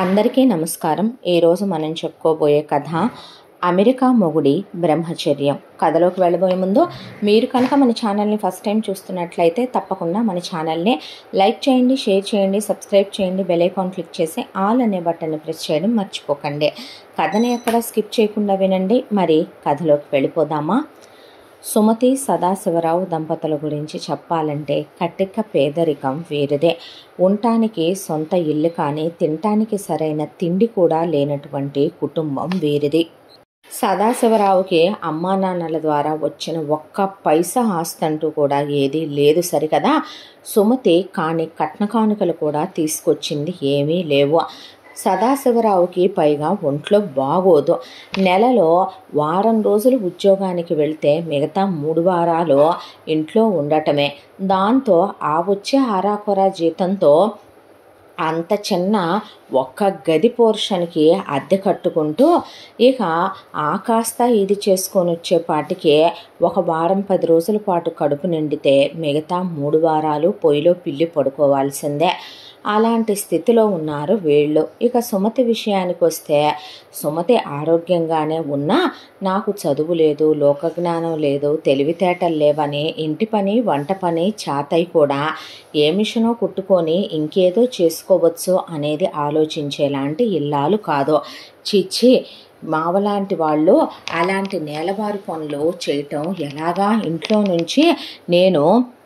అందరికీ నమస్కారం ఈరోజు మనం చెప్పుకోబోయే కథ అమెరికా మొగుడి బ్రహ్మచర్యం కథలోకి వెళ్ళబోయే ముందు మీరు కనుక మన ఛానల్ని ఫస్ట్ టైం చూస్తున్నట్లయితే తప్పకుండా మన ఛానల్ని లైక్ చేయండి షేర్ చేయండి సబ్స్క్రైబ్ చేయండి బెల్ ఐకాన్ క్లిక్ చేసి ఆల్ అనే బటన్ని ప్రెస్ చేయడం మర్చిపోకండి కథని ఎక్కడ స్కిప్ చేయకుండా వినండి మరి కథలోకి వెళ్ళిపోదామా సుమతి సదాశివరావు దంపతుల గురించి చెప్పాలంటే కట్టిక పేదరికం వీరిదే ఉండటానికి సొంత ఇల్లు కానీ తినటానికి సరైన తిండి కూడా లేనటువంటి కుటుంబం వీరిది సదాశివరావుకి అమ్మా నాన్నల ద్వారా వచ్చిన ఒక్క పైసా ఆస్తంటూ కూడా ఏదీ లేదు సరికదా సుమతి కాని కట్న కానుకలు కూడా తీసుకొచ్చింది ఏమీ లేవు సదాశివరావుకి పైగా ఒంట్లో బాగోదు నెలలో వారం రోజులు ఉద్యోగానికి వెళ్తే మిగతా మూడు వారాలు ఇంట్లో ఉండటమే దాంతో ఆ వచ్చే ఆరాకొర జీతంతో అంత చిన్న ఒక్క గది పోర్షన్కి అద్దె కట్టుకుంటూ ఇక ఆ కాస్త ఇది చేసుకొని వచ్చేపాటికి ఒక వారం పది రోజుల పాటు కడుపు నిండితే మిగతా మూడు వారాలు పొయ్యిలో పిల్లి పడుకోవాల్సిందే అలాంటి స్థితిలో ఉన్నారు వీళ్ళు ఇక సుమతి విషయానికి వస్తే సుమతి ఆరోగ్యంగానే ఉన్నా నాకు చదువు లేదు లోకజ్ఞానం లేదు తెలివితేటలు లేవని ఇంటి పని వంట పని చాతై కూడా ఏ మిషనో కుట్టుకొని ఇంకేదో చేసుకోవచ్చు అనేది ఆలోచించేలాంటి ఇల్లాలు కాదు చిచ్చి మావలాంటి వాళ్ళు అలాంటి నేలవారి పనులు చేయటం ఎలాగా ఇంట్లో నుంచి నేను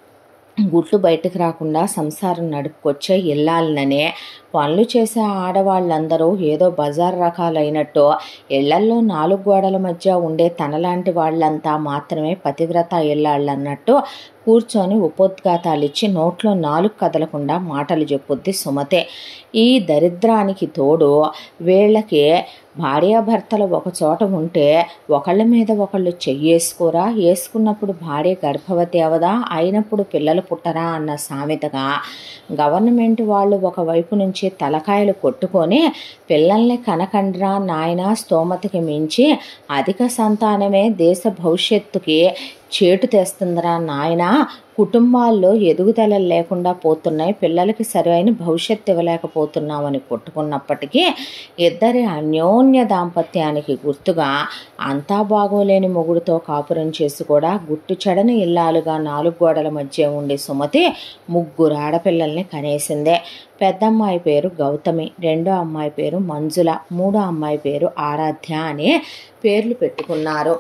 గుట్లు బయటకు రాకుండా సంసారం నడుపుకొచ్చే ఇల్లాలననే పనులు చేసే ఆడవాళ్ళందరూ ఏదో బజార్ రకాలైనట్టు ఇళ్లల్లో నాలుగు గోడల మధ్య ఉండే తనలాంటి వాళ్ళంతా మాత్రమే పతివ్రత ఇల్లాళ్ళన్నట్టు కూర్చొని ఉపోద్ఘాతాలు ఇచ్చి నోట్లో నాలుగు కదలకుండా మాటలు చెప్పుద్ది సుమతే ఈ దరిద్రానికి తోడు వీళ్ళకి భార్యాభర్తలు ఒక చోట ఉంటే ఒకళ్ళ మీద ఒకళ్ళు చెయ్యేసుకోరా వేసుకున్నప్పుడు భార్య గర్భవతి అవదా అయినప్పుడు పిల్లలు పుట్టరా అన్న సామెతగా గవర్నమెంట్ వాళ్ళు ఒకవైపు నుంచి తలకాయలు కొట్టుకొని పిల్లల్ని కనకండ్రా నాయన స్తోమతకి మించి అధిక సంతానమే దేశ భవిష్యత్తుకి చేటు తెస్తుందిరా నాయన కుటుంబాల్లో ఎదుగుదలలు లేకుండా పోతున్నాయి పిల్లలకి సరైన భవిష్యత్తు ఇవ్వలేకపోతున్నామని కొట్టుకున్నప్పటికీ ఇద్దరి అన్యోన్య దాంపత్యానికి గుర్తుగా అంతా బాగోలేని మొగుడుతో కాపురం చేసి కూడా గుట్టు చెడని ఇల్లాలుగా నాలుగు గోడల మధ్య ఉండే సుమతి ముగ్గురు ఆడపిల్లల్ని కనేసిందే పెద్దమ్మాయి పేరు గౌతమి రెండో అమ్మాయి పేరు మంజుల మూడో అమ్మాయి పేరు ఆరాధ్య అని పేర్లు పెట్టుకున్నారు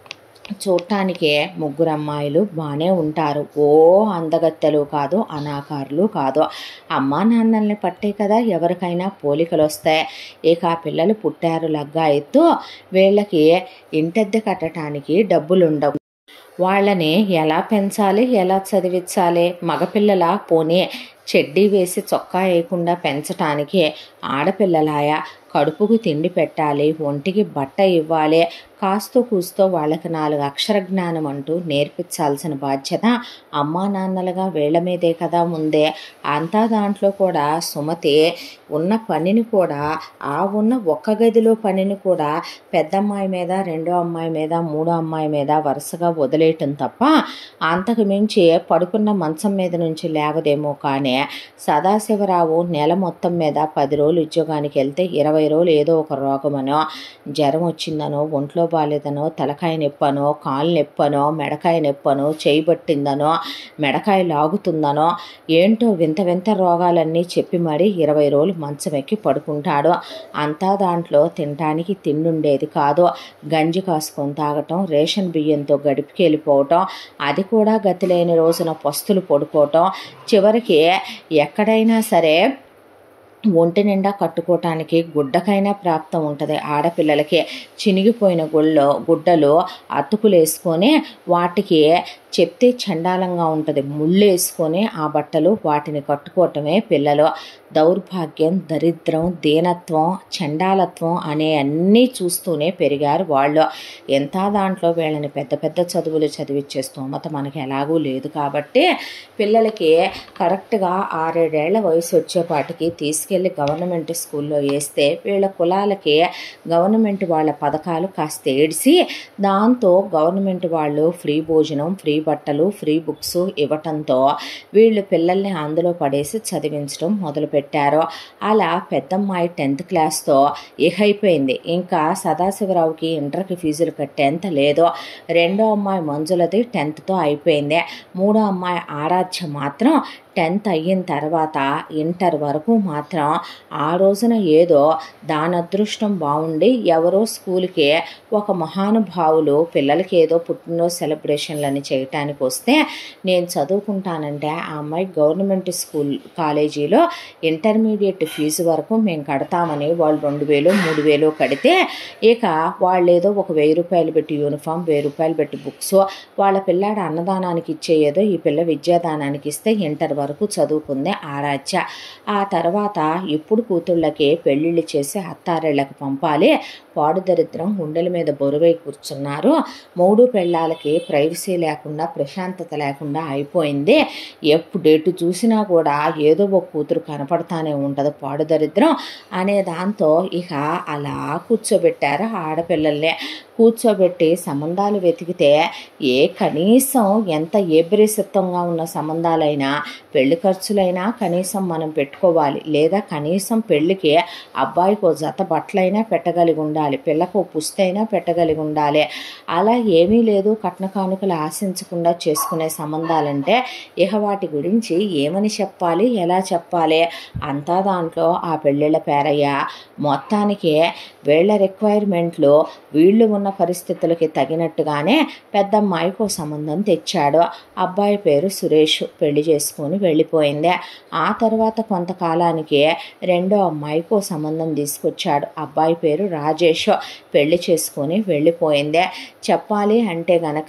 చూడటానికి ముగ్గురు అమ్మాయిలు బాగానే ఉంటారు ఓ అందగత్తెలు కాదు అనాకారులు కాదు అమ్మా నాన్నల్ని పట్టే కదా ఎవరికైనా పోలికలు వస్తాయి ఇక ఆ పిల్లలు పుట్టారు లగ్గా ఎత్తు వీళ్ళకి ఇంటద్దె కట్టడానికి డబ్బులుండవు వాళ్ళని ఎలా పెంచాలి ఎలా చదివించాలి మగపిల్లల పోనీ చెడ్డీ వేసి చొక్కా వేయకుండా పెంచటానికి ఆడపిల్లలాయ కడుపుకు తిండి పెట్టాలి ఒంటికి బట్ట ఇవ్వాలి కాస్తో కూస్తో వాళ్ళకి నాలుగు అక్షర జ్ఞానం అంటూ నేర్పించాల్సిన బాధ్యత అమ్మా నాన్నలుగా వీళ్ళ మీదే కదా ముందే అంతా దాంట్లో కూడా సుమతి ఉన్న పనిని కూడా ఆ ఉన్న ఒక్క గదిలో పనిని కూడా పెద్దమ్మాయి మీద రెండో అమ్మాయి మీద మూడో అమ్మాయి మీద వరుసగా వదిలేయటం తప్ప అంతకు మించి పడుకున్న మంచం మీద నుంచి లేవదేమో కానీ సదాశివరావు నెల మొత్తం మీద పది రోజులు ఉద్యోగానికి వెళ్తే ఇరవై రోజులు ఏదో ఒక రోగమనో జ్వరం వచ్చిందనో ఒంట్లో బాగాలేదనో తలకాయ నొప్పనో కాలు నొప్పనో మెడకాయ నొప్పనో చేయి పట్టిందనో మెడకాయ లాగుతుందనో ఏంటో వింత వింత రోగాలన్నీ చెప్పి మరీ ఇరవై రోజులు మంచం ఎక్కి పడుకుంటాడు అంతా దాంట్లో తినటానికి తిండుండేది కాదు గంజి కాసుకొని తాగటం రేషన్ బియ్యంతో గడిపికి వెళ్ళిపోవటం అది కూడా గతి లేని రోజున పస్తులు పడుకోవటం చివరికి ఎక్కడైనా సరే ఒంటి నిండా కట్టుకోవటానికి గుడ్డకైనా ప్రాప్తం ఉంటుంది ఆడపిల్లలకి చినిగిపోయిన గుళ్ళో గుడ్డలు అతుకులు వేసుకొని వాటికి చెప్తే చండాలంగా ఉంటుంది ముళ్ళు వేసుకొని ఆ బట్టలు వాటిని కట్టుకోవటమే పిల్లలు దౌర్భాగ్యం దరిద్రం దీనత్వం చండాలత్వం అనే అన్నీ చూస్తూనే పెరిగారు వాళ్ళు ఎంత దాంట్లో వీళ్ళని పెద్ద పెద్ద చదువులు చదివిచ్చే స్తోమత మనకి ఎలాగూ లేదు కాబట్టి పిల్లలకి కరెక్ట్గా ఆరేడేళ్ల వయసు వచ్చేపాటికి తీసుకెళ్ళి తీసుకెళ్ళి గవర్నమెంట్ స్కూల్లో వేస్తే వీళ్ళ కులాలకి గవర్నమెంట్ వాళ్ళ పథకాలు కాస్త ఏడిసి దాంతో గవర్నమెంట్ వాళ్ళు ఫ్రీ భోజనం ఫ్రీ బట్టలు ఫ్రీ బుక్స్ ఇవ్వటంతో వీళ్ళు పిల్లల్ని అందులో పడేసి చదివించడం మొదలుపెట్టారు అలా పెద్దమ్మాయి టెన్త్ క్లాస్తో ఇహైపోయింది ఇంకా సదాశివరావుకి ఇంటర్కి ఫీజులు కట్టేంత లేదు రెండో అమ్మాయి మంజులది టెన్త్తో అయిపోయింది మూడో అమ్మాయి ఆరాధ్య మాత్రం టెన్త్ అయిన తర్వాత ఇంటర్ వరకు మాత్రం ఆ రోజున ఏదో దాని అదృష్టం బాగుండి ఎవరో స్కూల్కి ఒక మహానుభావులు పిల్లలకి ఏదో పుట్టినరోజు సెలబ్రేషన్లని చేయటానికి వస్తే నేను చదువుకుంటానంటే ఆ అమ్మాయి గవర్నమెంట్ స్కూల్ కాలేజీలో ఇంటర్మీడియట్ ఫీజు వరకు మేము కడతామని వాళ్ళు రెండు వేలు మూడు వేలు కడితే ఇక వాళ్ళు ఏదో ఒక వెయ్యి రూపాయలు పెట్టి యూనిఫామ్ వెయ్యి రూపాయలు పెట్టి బుక్స్ వాళ్ళ పిల్లాడు అన్నదానానికి ఇచ్చే ఏదో ఈ పిల్ల విద్యాదానానికి ఇస్తే ఇంటర్ వరకు చదువుకుంది ఆరాధ్య ఆ తర్వాత ఇప్పుడు కూతుళ్ళకి పెళ్ళిళ్ళు చేసి అత్తారేళ్ళకి పంపాలి పాడు దరిద్రం గుండెల మీద బొరువై కూర్చున్నారు మూడు పెళ్ళాలకి ప్రైవసీ లేకుండా ప్రశాంతత లేకుండా అయిపోయింది ఎప్పుడు ఎటు చూసినా కూడా ఏదో ఒక కూతురు కనపడతానే ఉంటుంది పాడు దరిద్రం అనే దాంతో ఇక అలా కూర్చోబెట్టారు ఆడపిల్లల్ని కూర్చోబెట్టి సంబంధాలు వెతికితే ఏ కనీసం ఎంత ఏబ్రిసిత్వంగా ఉన్న సంబంధాలైనా పెళ్లి ఖర్చులైనా కనీసం మనం పెట్టుకోవాలి లేదా కనీసం పెళ్ళికి అబ్బాయికి ఓ జత బట్టలైనా పెట్టగలిగి ఉండాలి పిల్లకు ఓ పుస్తైనా పెట్టగలిగి ఉండాలి అలా ఏమీ లేదు కట్న కానుకలు ఆశించకుండా చేసుకునే సంబంధాలంటే ఇక వాటి గురించి ఏమని చెప్పాలి ఎలా చెప్పాలి అంతా దాంట్లో ఆ పెళ్ళిళ్ళ పేరయ్య మొత్తానికి వీళ్ళ రిక్వైర్మెంట్లు వీళ్ళు ఉన్న పరిస్థితులకి తగినట్టుగానే పెద్దమ్మాయికి ఓ సంబంధం తెచ్చాడు అబ్బాయి పేరు సురేష్ పెళ్లి చేసుకొని వెళ్ళిపోయింది ఆ తర్వాత కొంతకాలానికి రెండో అమ్మాయికి ఓ సంబంధం తీసుకొచ్చాడు అబ్బాయి పేరు రాజేష్ పెళ్లి చేసుకొని వెళ్ళిపోయింది చెప్పాలి అంటే గనక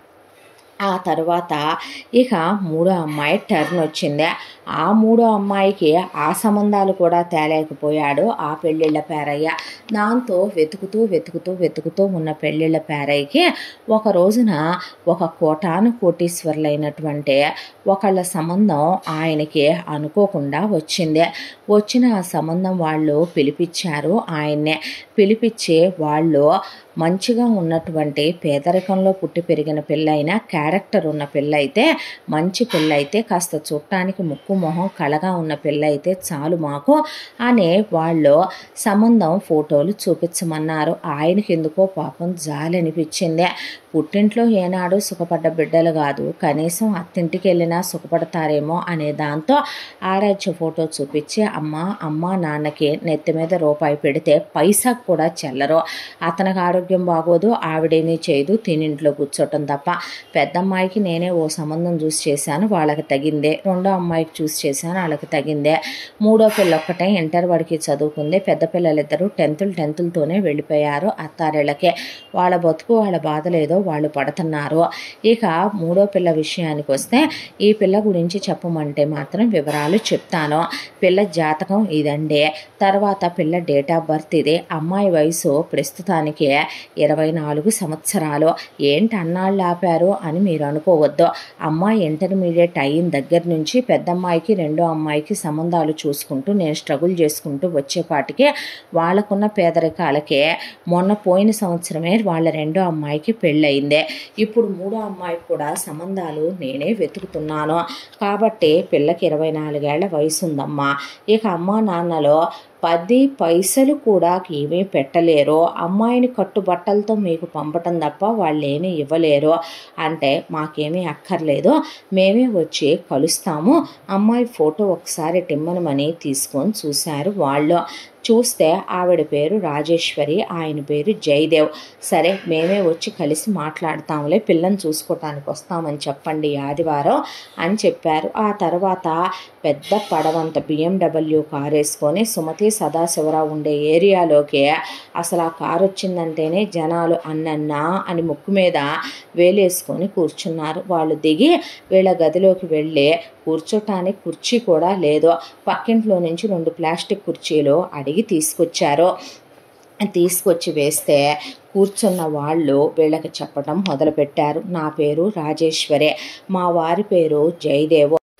ఆ తర్వాత ఇక మూడో అమ్మాయి టర్న్ వచ్చింది ఆ మూడో అమ్మాయికి ఆ సంబంధాలు కూడా తేలేకపోయాడు ఆ పెళ్ళిళ్ళ పేరయ్య దాంతో వెతుకుతూ వెతుకుతూ వెతుకుతూ ఉన్న పెళ్ళిళ్ళ పేరయ్యకి ఒక రోజున ఒక కోటాను కోటీశ్వర్లైనటువంటి ఒకళ్ళ సంబంధం ఆయనకి అనుకోకుండా వచ్చింది వచ్చిన ఆ సంబంధం వాళ్ళు పిలిపించారు ఆయన్నే పిలిపించి వాళ్ళు మంచిగా ఉన్నటువంటి పేదరికంలో పుట్టి పెరిగిన పిల్లైన క్యారెక్టర్ ఉన్న పిల్ల అయితే మంచి పిల్ల అయితే కాస్త చూడటానికి ముక్కు మొహం కళగా ఉన్న పిల్ల అయితే చాలు మాకు అనే వాళ్ళు సంబంధం ఫోటోలు చూపించమన్నారు ఆయనకి ఎందుకో పాపం జాలి అనిపించింది పుట్టింట్లో ఏనాడు సుఖపడ్డ బిడ్డలు కాదు కనీసం అత్తింటికి వెళ్ళినా సుఖపడతారేమో అనే దాంతో ఆరాధ్య ఫోటో చూపించి అమ్మ అమ్మ నాన్నకి నెత్తి మీద రూపాయి పెడితే పైసా కూడా చెల్లరు అతనికి ఆరోగ్యం బాగోదు ఆవిడేమీ చేయదు తినింట్లో కూర్చోటం తప్ప పెద్ద అమ్మాయికి నేనే ఓ సంబంధం చూసి చేశాను వాళ్ళకి తగిందే రెండో అమ్మాయికి చూసి చేశాను వాళ్ళకి తగిందే మూడో పిల్ల ఒక్కటే ఇంటర్ వాడికి చదువుకుంది పెద్ద పిల్లలిద్దరూ టెన్తులు టెన్తులతోనే వెళ్ళిపోయారు అత్తారేళ్ళకే వాళ్ళ బతుకు వాళ్ళ బాధ లేదో వాళ్ళు పడుతున్నారు ఇక మూడో పిల్ల విషయానికి వస్తే ఈ పిల్ల గురించి చెప్పమంటే మాత్రం వివరాలు చెప్తాను పిల్ల జాతకం ఇదండి తర్వాత పిల్ల డేట్ ఆఫ్ బర్త్ ఇది అమ్మాయి వయసు ప్రస్తుతానికి ఇరవై నాలుగు సంవత్సరాలు ఏంటి అన్నాళ్ళు ఆపారు అని మీరు అనుకోవద్దు అమ్మాయి ఇంటర్మీడియట్ అయిన దగ్గర నుంచి పెద్దమ్మాయికి రెండో అమ్మాయికి సంబంధాలు చూసుకుంటూ నేను స్ట్రగుల్ చేసుకుంటూ వచ్చేపాటికి వాళ్ళకున్న పేదరికాలకే మొన్న పోయిన సంవత్సరమే వాళ్ళ రెండో అమ్మాయికి పెళ్ళయిందే ఇప్పుడు మూడో అమ్మాయికి కూడా సంబంధాలు నేనే వెతుకుతున్నాను కాబట్టి పిల్లకి ఇరవై నాలుగేళ్ల వయసు ఉందమ్మా ఇక అమ్మా నాన్నలో పది పైసలు కూడా ఏమీ పెట్టలేరు అమ్మాయిని కట్టుబట్టలతో మీకు పంపటం తప్ప వాళ్ళు ఏమీ ఇవ్వలేరు అంటే మాకేమీ అక్కర్లేదు మేమే వచ్చి కలుస్తాము అమ్మాయి ఫోటో ఒకసారి టిమ్మనమని తీసుకొని చూశారు వాళ్ళు చూస్తే ఆవిడ పేరు రాజేశ్వరి ఆయన పేరు జయదేవ్ సరే మేమే వచ్చి కలిసి మాట్లాడతాంలే పిల్లని చూసుకోవటానికి వస్తామని చెప్పండి ఈ ఆదివారం అని చెప్పారు ఆ తర్వాత పెద్ద పడవంత బిఎండబ్ల్యూ కారు వేసుకొని సుమతి సదాశివరావు ఉండే ఏరియాలోకి అసలు ఆ కారు వచ్చిందంటేనే జనాలు అన్నన్నా అని ముక్కు మీద వేలేసుకొని కూర్చున్నారు వాళ్ళు దిగి వీళ్ళ గదిలోకి వెళ్ళి కూర్చోటానికి కుర్చీ కూడా లేదు పక్కింట్లో నుంచి రెండు ప్లాస్టిక్ కుర్చీలు అడిగి తీసుకొచ్చారు తీసుకొచ్చి వేస్తే కూర్చున్న వాళ్ళు వీళ్ళకి చెప్పడం మొదలుపెట్టారు నా పేరు రాజేశ్వరే మా వారి పేరు జయదేవ్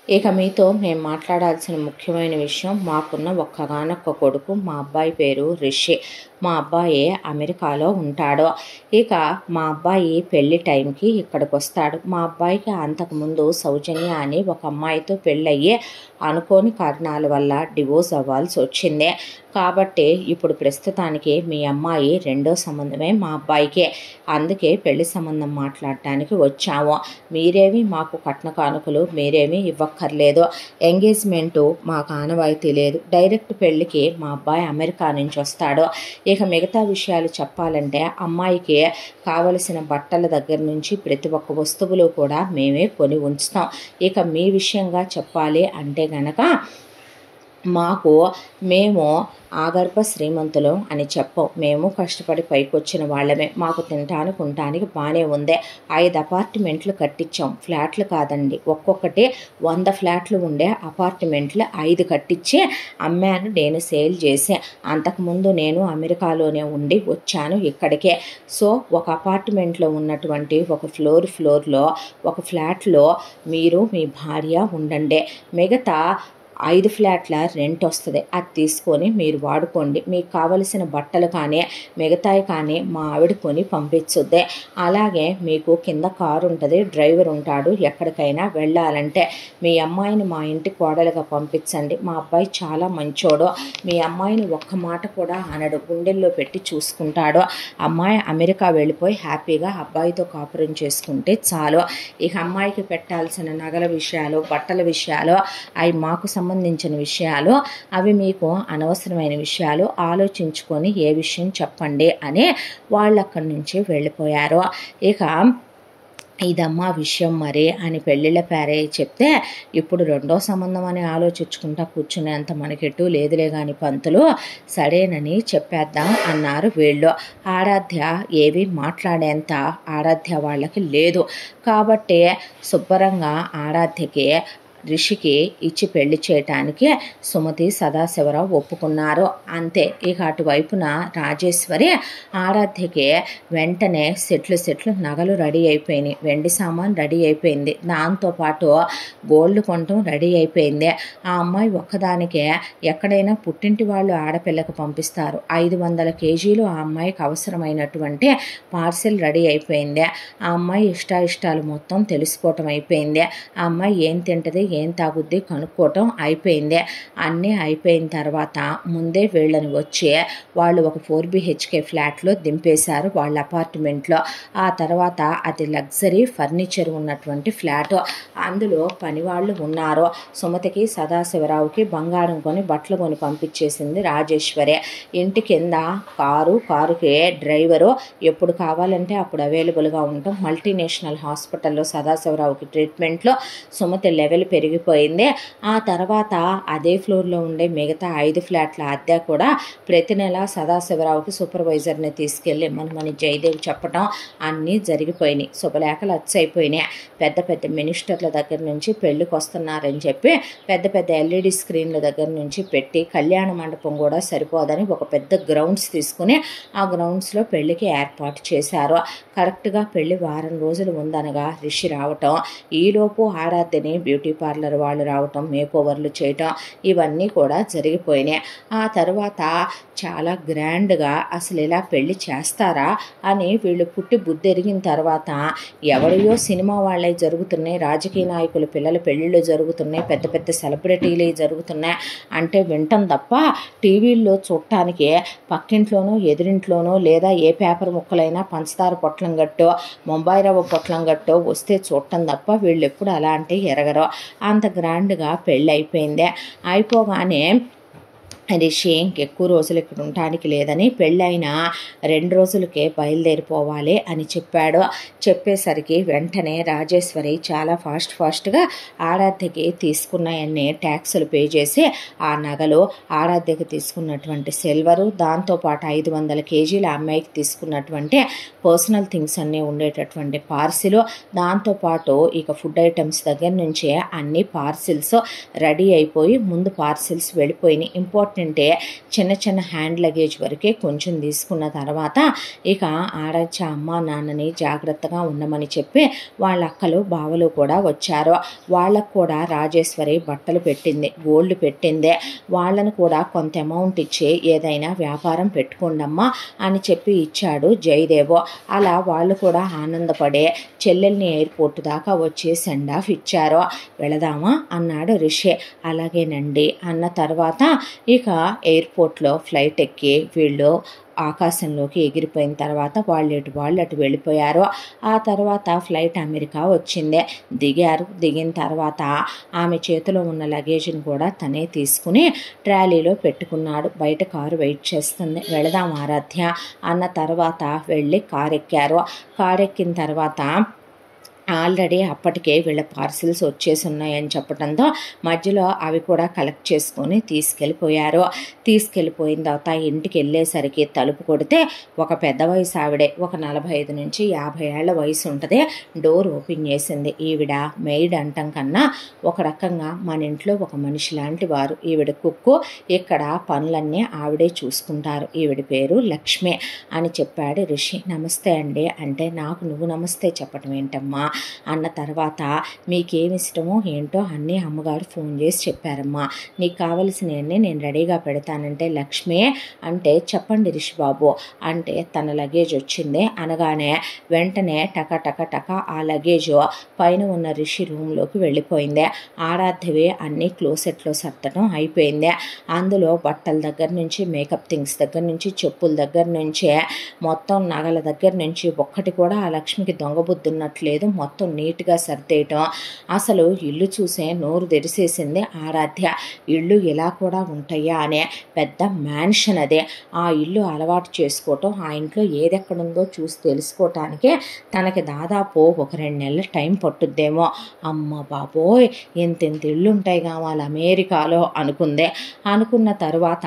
ఇక మీతో మేము మాట్లాడాల్సిన ముఖ్యమైన విషయం మాకున్న ఒక్కగానొక్క కొడుకు మా అబ్బాయి పేరు రిషి మా అబ్బాయి అమెరికాలో ఉంటాడు ఇక మా అబ్బాయి పెళ్లి టైంకి ఇక్కడికి వస్తాడు మా అబ్బాయికి అంతకుముందు సౌజన్య అని ఒక అమ్మాయితో పెళ్ళయ్యి అనుకోని కారణాల వల్ల డివోర్స్ అవ్వాల్సి వచ్చింది కాబట్టి ఇప్పుడు ప్రస్తుతానికి మీ అమ్మాయి రెండో సంబంధమే మా అబ్బాయికే అందుకే పెళ్లి సంబంధం మాట్లాడటానికి వచ్చాము మీరేమి మాకు కట్న కానుకలు మీరేమి ఇవ్వక్కర్లేదు ఎంగేజ్మెంటు మాకు ఆనవాయితీ లేదు డైరెక్ట్ పెళ్ళికి మా అబ్బాయి అమెరికా నుంచి వస్తాడు ఇక మిగతా విషయాలు చెప్పాలంటే అమ్మాయికి కావలసిన బట్టల దగ్గర నుంచి ప్రతి ఒక్క వస్తువులు కూడా మేమే కొని ఉంచుతాం ఇక మీ విషయంగా చెప్పాలి అంటే గనక మాకు మేము ఆగర్భ శ్రీమంతులు అని చెప్పం మేము కష్టపడి పైకొచ్చిన వాళ్ళమే మాకు తినటానికి ఉండటానికి బాగానే ఉంది ఐదు అపార్ట్మెంట్లు కట్టించాం ఫ్లాట్లు కాదండి ఒక్కొక్కటి వంద ఫ్లాట్లు ఉండే అపార్ట్మెంట్లు ఐదు కట్టించి అమ్మాను నేను సేల్ చేసే అంతకుముందు నేను అమెరికాలోనే ఉండి వచ్చాను ఇక్కడికే సో ఒక అపార్ట్మెంట్లో ఉన్నటువంటి ఒక ఫ్లోర్ ఫ్లోర్లో ఒక ఫ్లాట్లో మీరు మీ భార్య ఉండండి మిగతా ఐదు ఫ్లాట్ల రెంట్ వస్తుంది అది తీసుకొని మీరు వాడుకోండి మీకు కావలసిన బట్టలు కానీ మిగతాయి కానీ మా ఆవిడ కొని పంపించుద్ది అలాగే మీకు కింద కారు ఉంటుంది డ్రైవర్ ఉంటాడు ఎక్కడికైనా వెళ్ళాలంటే మీ అమ్మాయిని మా ఇంటి కోడలుగా పంపించండి మా అబ్బాయి చాలా మంచోడు మీ అమ్మాయిని ఒక్క మాట కూడా అనడు గుండెల్లో పెట్టి చూసుకుంటాడు అమ్మాయి అమెరికా వెళ్ళిపోయి హ్యాపీగా అబ్బాయితో కాపురం చేసుకుంటే చాలు ఇక అమ్మాయికి పెట్టాల్సిన నగల విషయాలు బట్టల విషయాలు అవి మాకు సంబంధించిన విషయాలు అవి మీకు అనవసరమైన విషయాలు ఆలోచించుకొని ఏ విషయం చెప్పండి అని వాళ్ళు అక్కడి నుంచి వెళ్ళిపోయారు ఇక ఇదమ్మా విషయం మరి అని పెళ్ళిళ్ళ పేరే చెప్తే ఇప్పుడు రెండో సంబంధం అని ఆలోచించుకుంటా కూర్చునేంత మనకెట్టు లేదులే కానీ పంతులు సరేనని చెప్పేద్దాం అన్నారు వీళ్ళు ఆరాధ్య ఏవి మాట్లాడేంత ఆరాధ్య వాళ్ళకి లేదు కాబట్టి శుభ్రంగా ఆరాధ్యకి రిషికి ఇచ్చి పెళ్లి చేయటానికి సుమతి సదాశివరావు ఒప్పుకున్నారు అంతే ఇక అటువైపున రాజేశ్వరి ఆరాధ్యకి వెంటనే సెట్లు సెట్లు నగలు రెడీ అయిపోయినాయి వెండి సామాన్ రెడీ అయిపోయింది దాంతోపాటు గోల్డ్ కొనటం రెడీ అయిపోయింది ఆ అమ్మాయి ఒక్కదానికే ఎక్కడైనా పుట్టింటి వాళ్ళు ఆడపిల్లకు పంపిస్తారు ఐదు వందల కేజీలు ఆ అమ్మాయికి అవసరమైనటువంటి పార్సిల్ రెడీ అయిపోయింది ఆ అమ్మాయి ఇష్టాయిష్టాలు మొత్తం తెలిసిపోవటం అయిపోయింది ఆ అమ్మాయి ఏం తింటది ఏం తాగుద్ది కనుక్కోవటం అయిపోయింది అన్నీ అయిపోయిన తర్వాత ముందే వీళ్ళని వచ్చి వాళ్ళు ఒక ఫోర్ బిహెచ్కే ఫ్లాట్లో దింపేశారు వాళ్ళ అపార్ట్మెంట్లో ఆ తర్వాత అది లగ్జరీ ఫర్నిచర్ ఉన్నటువంటి ఫ్లాట్ అందులో పనివాళ్ళు ఉన్నారు సుమతికి సదాశివరావుకి బంగారం కొని బట్టలు కొని పంపించేసింది రాజేశ్వరి ఇంటి కింద కారు కారుకి డ్రైవరు ఎప్పుడు కావాలంటే అప్పుడు అవైలబుల్గా ఉంటాం మల్టీనేషనల్ హాస్పిటల్లో సదాశివరావుకి ట్రీట్మెంట్లో సుమతి లెవెల్ పెరిగిపోయింది ఆ తర్వాత అదే ఫ్లోర్లో ఉండే మిగతా ఐదు ఫ్లాట్ల అద్దె కూడా ప్రతి నెల సదాశివరావుకి సూపర్వైజర్ని తీసుకెళ్ళి మనమని జయదేవ్ చెప్పడం అన్నీ జరిగిపోయినాయి శుభలేఖలు వచ్చైపోయినాయి పెద్ద పెద్ద మినిస్టర్ల దగ్గర నుంచి పెళ్ళికి వస్తున్నారని చెప్పి పెద్ద పెద్ద ఎల్ఈడి స్క్రీన్ల దగ్గర నుంచి పెట్టి కళ్యాణ మండపం కూడా సరిపోదని ఒక పెద్ద గ్రౌండ్స్ తీసుకుని ఆ గ్రౌండ్స్లో పెళ్లికి ఏర్పాటు చేశారు కరెక్ట్గా పెళ్లి వారం రోజులు ఉందనగా రిషి రావటం ఈలోపు ఆరాధ్యని బ్యూటీ పార్లర్ వాళ్ళు రావటం మేకోవర్లు చేయటం ఇవన్నీ కూడా జరిగిపోయినాయి ఆ తర్వాత చాలా గ్రాండ్గా అసలు ఇలా పెళ్లి చేస్తారా అని వీళ్ళు పుట్టి బుద్ధి ఎరిగిన తర్వాత ఎవరియో సినిమా వాళ్ళే జరుగుతున్నాయి రాజకీయ నాయకులు పిల్లల పెళ్ళిళ్ళు జరుగుతున్నాయి పెద్ద పెద్ద సెలబ్రిటీలు జరుగుతున్నాయి అంటే వింటాం తప్ప టీవీల్లో చూడటానికి పక్కింట్లోనో ఎదురింట్లోనో లేదా ఏ పేపర్ ముక్కలైనా పంచదార పొట్లం గట్టో ముంబాయి రవ్వ పొట్లం గట్టో వస్తే చూడటం తప్ప వీళ్ళు ఎప్పుడు అలా అంటే ఎరగరు అంత గ్రాండ్గా పెళ్ళి అయిపోయింది అయిపోగానే రిషి ఇంకెక్కువ రోజులు ఇక్కడ ఉండటానికి లేదని పెళ్ళైన రెండు రోజులకే బయలుదేరిపోవాలి అని చెప్పాడు చెప్పేసరికి వెంటనే రాజేశ్వరి చాలా ఫాస్ట్ ఫాస్ట్గా ఆరాధ్యకి తీసుకున్నాయన్ని ట్యాక్సులు పే చేసి ఆ నగలు ఆరాధ్యకి తీసుకున్నటువంటి సిల్వరు దాంతోపాటు ఐదు వందల కేజీల అమ్మాయికి తీసుకున్నటువంటి పర్సనల్ థింగ్స్ అన్నీ ఉండేటటువంటి పార్సిల్ దాంతోపాటు ఇక ఫుడ్ ఐటమ్స్ దగ్గర నుంచే అన్ని పార్సిల్స్ రెడీ అయిపోయి ముందు పార్సిల్స్ వెళ్ళిపోయినాయి ఇంపార్టెంట్ ఇంపార్టెంటే చిన్న చిన్న హ్యాండ్ లగేజ్ వరకే కొంచెం తీసుకున్న తర్వాత ఇక ఆరాధ్య అమ్మ నాన్నని జాగ్రత్తగా ఉండమని చెప్పి వాళ్ళ అక్కలు బావలు కూడా వచ్చారు వాళ్ళకు కూడా రాజేశ్వరి బట్టలు పెట్టింది గోల్డ్ పెట్టింది వాళ్ళను కూడా కొంత అమౌంట్ ఇచ్చి ఏదైనా వ్యాపారం పెట్టుకోండమ్మా అని చెప్పి ఇచ్చాడు జయదేవో అలా వాళ్ళు కూడా ఆనందపడే చెల్లెల్ని ఎయిర్పోర్ట్ దాకా వచ్చి సెండ్ ఆఫ్ ఇచ్చారు వెళదామా అన్నాడు రిషి అలాగేనండి అన్న తర్వాత ఇక ఎయిర్పోర్ట్లో ఫ్లైట్ ఎక్కి వీళ్ళు ఆకాశంలోకి ఎగిరిపోయిన తర్వాత వాళ్ళు ఎటు వాళ్ళు అటు వెళ్ళిపోయారు ఆ తర్వాత ఫ్లైట్ అమెరికా వచ్చింది దిగారు దిగిన తర్వాత ఆమె చేతిలో ఉన్న లగేజ్ని కూడా తనే తీసుకుని ట్రాలీలో పెట్టుకున్నాడు బయట కారు వెయిట్ చేస్తుంది వెళదాం ఆరాధ్య అన్న తర్వాత వెళ్ళి కారు ఎక్కారు కారు ఎక్కిన తర్వాత ఆల్రెడీ అప్పటికే వీళ్ళ పార్సిల్స్ వచ్చేసి ఉన్నాయని చెప్పడంతో మధ్యలో అవి కూడా కలెక్ట్ చేసుకొని తీసుకెళ్ళిపోయారు తీసుకెళ్ళిపోయిన తర్వాత ఇంటికి వెళ్ళేసరికి తలుపు కొడితే ఒక పెద్ద వయసు ఆవిడే ఒక నలభై ఐదు నుంచి యాభై ఏళ్ల వయసు ఉంటుంది డోర్ ఓపెన్ చేసింది ఈవిడ మెయిడ్ అంటం కన్నా ఒక రకంగా మన ఇంట్లో ఒక మనిషి లాంటి వారు ఈవిడ కుక్కు ఇక్కడ పనులన్నీ ఆవిడే చూసుకుంటారు ఈవిడ పేరు లక్ష్మి అని చెప్పాడు రిషి నమస్తే అండి అంటే నాకు నువ్వు నమస్తే చెప్పటం ఏంటమ్మా అన్న తర్వాత మీకేమి ఇష్టమో ఏంటో అన్నీ అమ్మగారు ఫోన్ చేసి చెప్పారమ్మా నీకు కావలసినవన్నీ నేను రెడీగా పెడతానంటే లక్ష్మి అంటే చెప్పండి రిషి బాబు అంటే తన లగేజ్ వచ్చింది అనగానే వెంటనే టక టక టక ఆ లగేజ్ పైన ఉన్న రిషి రూమ్లోకి వెళ్ళిపోయింది ఆరాధ్యవి అన్ని క్లోసెట్లో సర్దడం అయిపోయింది అందులో బట్టల దగ్గర నుంచి మేకప్ థింగ్స్ దగ్గర నుంచి చెప్పుల దగ్గర నుంచి మొత్తం నగల దగ్గర నుంచి ఒక్కటి కూడా ఆ లక్ష్మికి దొంగబుద్దున్నట్లేదు మొత్తం నీట్గా సర్దేయటం అసలు ఇల్లు చూసే నోరు తెరిసేసింది ఆరాధ్య ఇల్లు ఇలా కూడా ఉంటాయా అనే పెద్ద మ్యాన్షన్ అదే ఆ ఇల్లు అలవాటు చేసుకోవటం ఆ ఇంట్లో ఏదెక్కడుందో చూసి తెలుసుకోవటానికి తనకి దాదాపు ఒక రెండు నెలల టైం పట్టుద్దేమో అమ్మ బాబోయ్ ఎంతెంత ఇళ్ళు ఉంటాయి కావాలి అమెరికాలో అనుకుందే అనుకున్న తర్వాత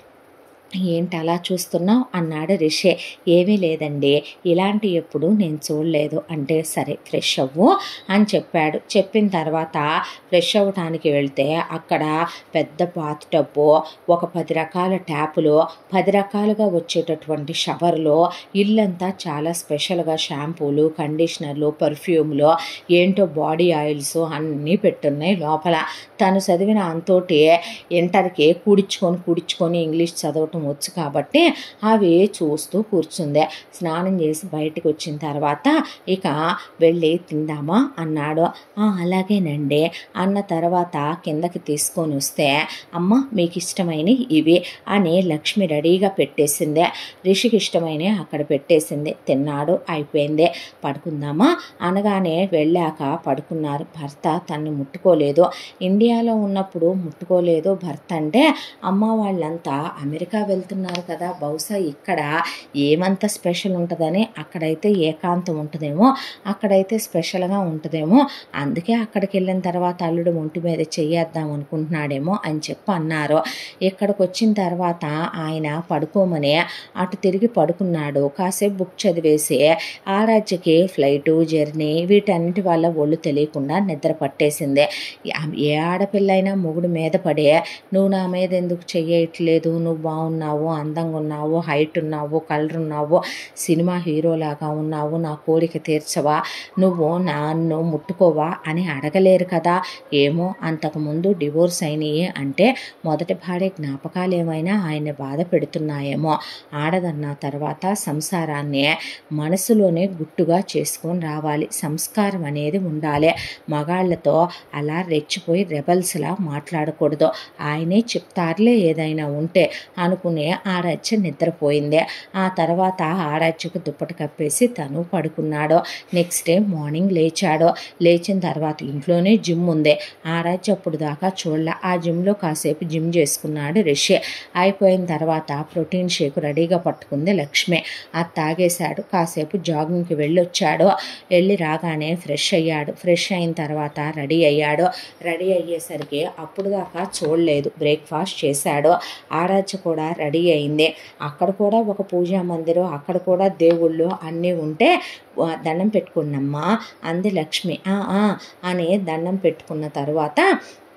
ఏంటి అలా చూస్తున్నావు అన్నాడు రిషే ఏమీ లేదండి ఇలాంటి ఎప్పుడు నేను చూడలేదు అంటే సరే ఫ్రెష్ అవ్వు అని చెప్పాడు చెప్పిన తర్వాత ఫ్రెష్ అవ్వటానికి వెళ్తే అక్కడ పెద్ద బాత్ టబ్బు ఒక పది రకాల ట్యాపులు పది రకాలుగా వచ్చేటటువంటి షవర్లు ఇల్లంతా చాలా స్పెషల్గా షాంపూలు కండిషనర్లు పర్ఫ్యూమ్లు ఏంటో బాడీ ఆయిల్స్ అన్నీ పెట్టున్నాయి లోపల తను చదివిన అంతోటి ఇంటర్కి కూడించుకొని కూడించుకొని ఇంగ్లీష్ చదవటం వచ్చు కాబట్టి అవి చూస్తూ కూర్చుంది స్నానం చేసి బయటకు వచ్చిన తర్వాత ఇక వెళ్ళి తిందామా అన్నాడు "ఆ, అలాగేనండి అన్న తర్వాత కిందకి తీసుకొని వస్తే అమ్మ మీకు ఇష్టమైన ఇవి అని లక్ష్మి రెడీగా పెట్టేసింది రిషికి ఇష్టమైన అక్కడ పెట్టేసింది తిన్నాడు అయిపోయింది పడుకుందామా అనగానే వెళ్ళాక పడుకున్నారు భర్త తన్ని ముట్టుకోలేదు ఇండియాలో ఉన్నప్పుడు ముట్టుకోలేదు భర్త అంటే అమ్మ వాళ్ళంతా అమెరికా వెళ్తున్నారు కదా బహుశా ఇక్కడ ఏమంత స్పెషల్ ఉంటుందని అక్కడైతే ఏకాంతం ఉంటుందేమో అక్కడైతే స్పెషల్గా ఉంటుందేమో అందుకే అక్కడికి వెళ్ళిన తర్వాత అల్లుడు ఒంటి మీద చెయ్యేద్దాం అనుకుంటున్నాడేమో అని చెప్పి అన్నారు ఇక్కడికి వచ్చిన తర్వాత ఆయన పడుకోమని అటు తిరిగి పడుకున్నాడు కాసేపు బుక్ చదివేసి ఆరాధ్యకి ఫ్లైటు జర్నీ వీటన్నిటి వల్ల ఒళ్ళు తెలియకుండా నిద్ర పట్టేసింది ఏ ఆడపిల్ల అయినా మొగుడు మీద పడే నువ్వు నా మీద ఎందుకు చెయ్యట్లేదు నువ్వు బాగున్నావు అందంగా ఉన్నావు హైట్ ఉన్నావు కలర్ ఉన్నావు సినిమా హీరోలాగా ఉన్నావు నా కోరిక తీర్చవా నువ్వు నన్ను ముట్టుకోవా అని అడగలేరు కదా ఏమో అంతకుముందు డివోర్స్ అయినాయి అంటే మొదటి భార్య జ్ఞాపకాలు ఏమైనా ఆయన బాధ పెడుతున్నాయేమో ఆడదన్న తర్వాత సంసారాన్ని మనసులోనే గుట్టుగా చేసుకొని రావాలి సంస్కారం అనేది ఉండాలి మగాళ్ళతో అలా రెచ్చిపోయి రెబల్స్లా మాట్లాడకూడదు ఆయనే చెప్తారులే ఏదైనా ఉంటే అనుకునే ఆరాధ్య నిద్రపోయింది ఆ తర్వాత ఆరాధ్యకు దుప్పటి కప్పేసి తను పడుకున్నాడు నెక్స్ట్ డే మార్నింగ్ లేచాడు లేచిన తర్వాత ఇంట్లోనే జిమ్ ఉంది ఆరాధ్య అప్పుడు దాకా చూడలే ఆ జిమ్లో కాసేపు జిమ్ చేసుకున్నాడు రిషి అయిపోయిన తర్వాత ప్రోటీన్ షేక్ రెడీగా పట్టుకుంది లక్ష్మి అది తాగేశాడు కాసేపు జాగింగ్కి వెళ్ళొచ్చాడు వెళ్ళి రాగానే ఫ్రెష్ అయ్యాడు ఫ్రెష్ అయిన తర్వాత రెడీ అయ్యాడు రెడీ అయ్యేసరికి అప్పుడు దాకా చూడలేదు బ్రేక్ఫాస్ట్ చేశాడు ఆరాధ్య కూడా రెడీ అయింది అక్కడ కూడా ఒక పూజా మందిరం అక్కడ కూడా దేవుళ్ళు అన్నీ ఉంటే "వా, దండం పెట్టుకున్నమ్మా అంది లక్ష్మి "ఆ, ఆ" అని దండం పెట్టుకున్న తర్వాత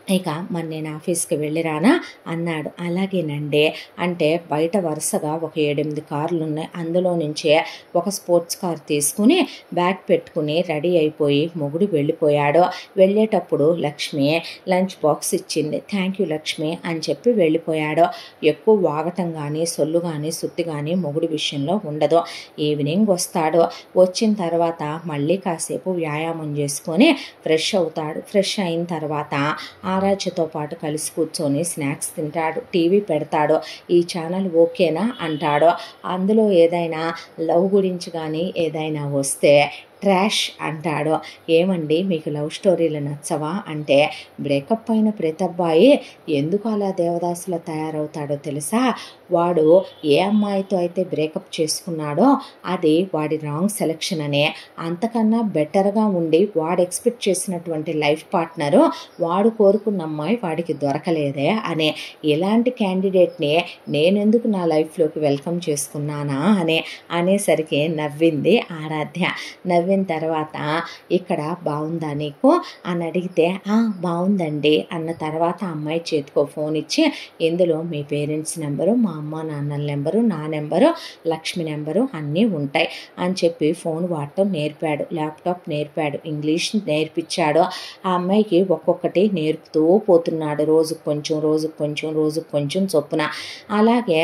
ఇక మరి నేను ఆఫీస్కి వెళ్ళిరానా అన్నాడు అలాగేనండి అంటే బయట వరుసగా ఒక ఏడెనిమిది కార్లు ఉన్నాయి అందులో నుంచే ఒక స్పోర్ట్స్ కార్ తీసుకుని బ్యాగ్ పెట్టుకుని రెడీ అయిపోయి మొగుడు వెళ్ళిపోయాడు వెళ్ళేటప్పుడు లక్ష్మి లంచ్ బాక్స్ ఇచ్చింది థ్యాంక్ యూ లక్ష్మి అని చెప్పి వెళ్ళిపోయాడు ఎక్కువ వాగటం కానీ సొల్లు కానీ సుత్తి కానీ మొగుడు విషయంలో ఉండదు ఈవినింగ్ వస్తాడు వచ్చిన తర్వాత మళ్ళీ కాసేపు వ్యాయామం చేసుకొని ఫ్రెష్ అవుతాడు ఫ్రెష్ అయిన తర్వాత ఆరాధ్యతో పాటు కలిసి కూర్చొని స్నాక్స్ తింటాడు టీవీ పెడతాడు ఈ ఛానల్ ఓకేనా అంటాడు అందులో ఏదైనా లవ్ గురించి కానీ ఏదైనా వస్తే ట్రాష్ అంటాడు ఏమండి మీకు లవ్ స్టోరీలు నచ్చవా అంటే బ్రేకప్ అయిన ప్రతి అబ్బాయి ఎందుకు అలా దేవదాసులో తయారవుతాడో తెలుసా వాడు ఏ అమ్మాయితో అయితే బ్రేకప్ చేసుకున్నాడో అది వాడి రాంగ్ సెలెక్షన్ అనే అంతకన్నా బెటర్గా ఉండి వాడు ఎక్స్పెక్ట్ చేసినటువంటి లైఫ్ పార్ట్నరు వాడు కోరుకున్న అమ్మాయి వాడికి దొరకలేదే అనే ఇలాంటి క్యాండిడేట్ని నేనెందుకు నా లైఫ్లోకి వెల్కమ్ చేసుకున్నానా అనే అనేసరికి నవ్వింది ఆరాధ్య నవ్విన తర్వాత ఇక్కడ బాగుందా నీకు అని అడిగితే "ఆ, బాగుందండి అన్న తర్వాత అమ్మాయి చేతికో ఫోన్ ఇచ్చి ఇందులో మీ పేరెంట్స్ నెంబరు మా అమ్మ నాన్నల నెంబరు నా నెంబరు లక్ష్మి నెంబరు అన్నీ ఉంటాయి అని చెప్పి ఫోన్ వాడటం నేర్పాడు ల్యాప్టాప్ నేర్పాడు ఇంగ్లీష్ నేర్పించాడు ఆ అమ్మాయికి ఒక్కొక్కటి నేర్పుతూ పోతున్నాడు రోజుకు కొంచెం రోజుకు కొంచెం రోజుకు కొంచెం చొప్పున అలాగే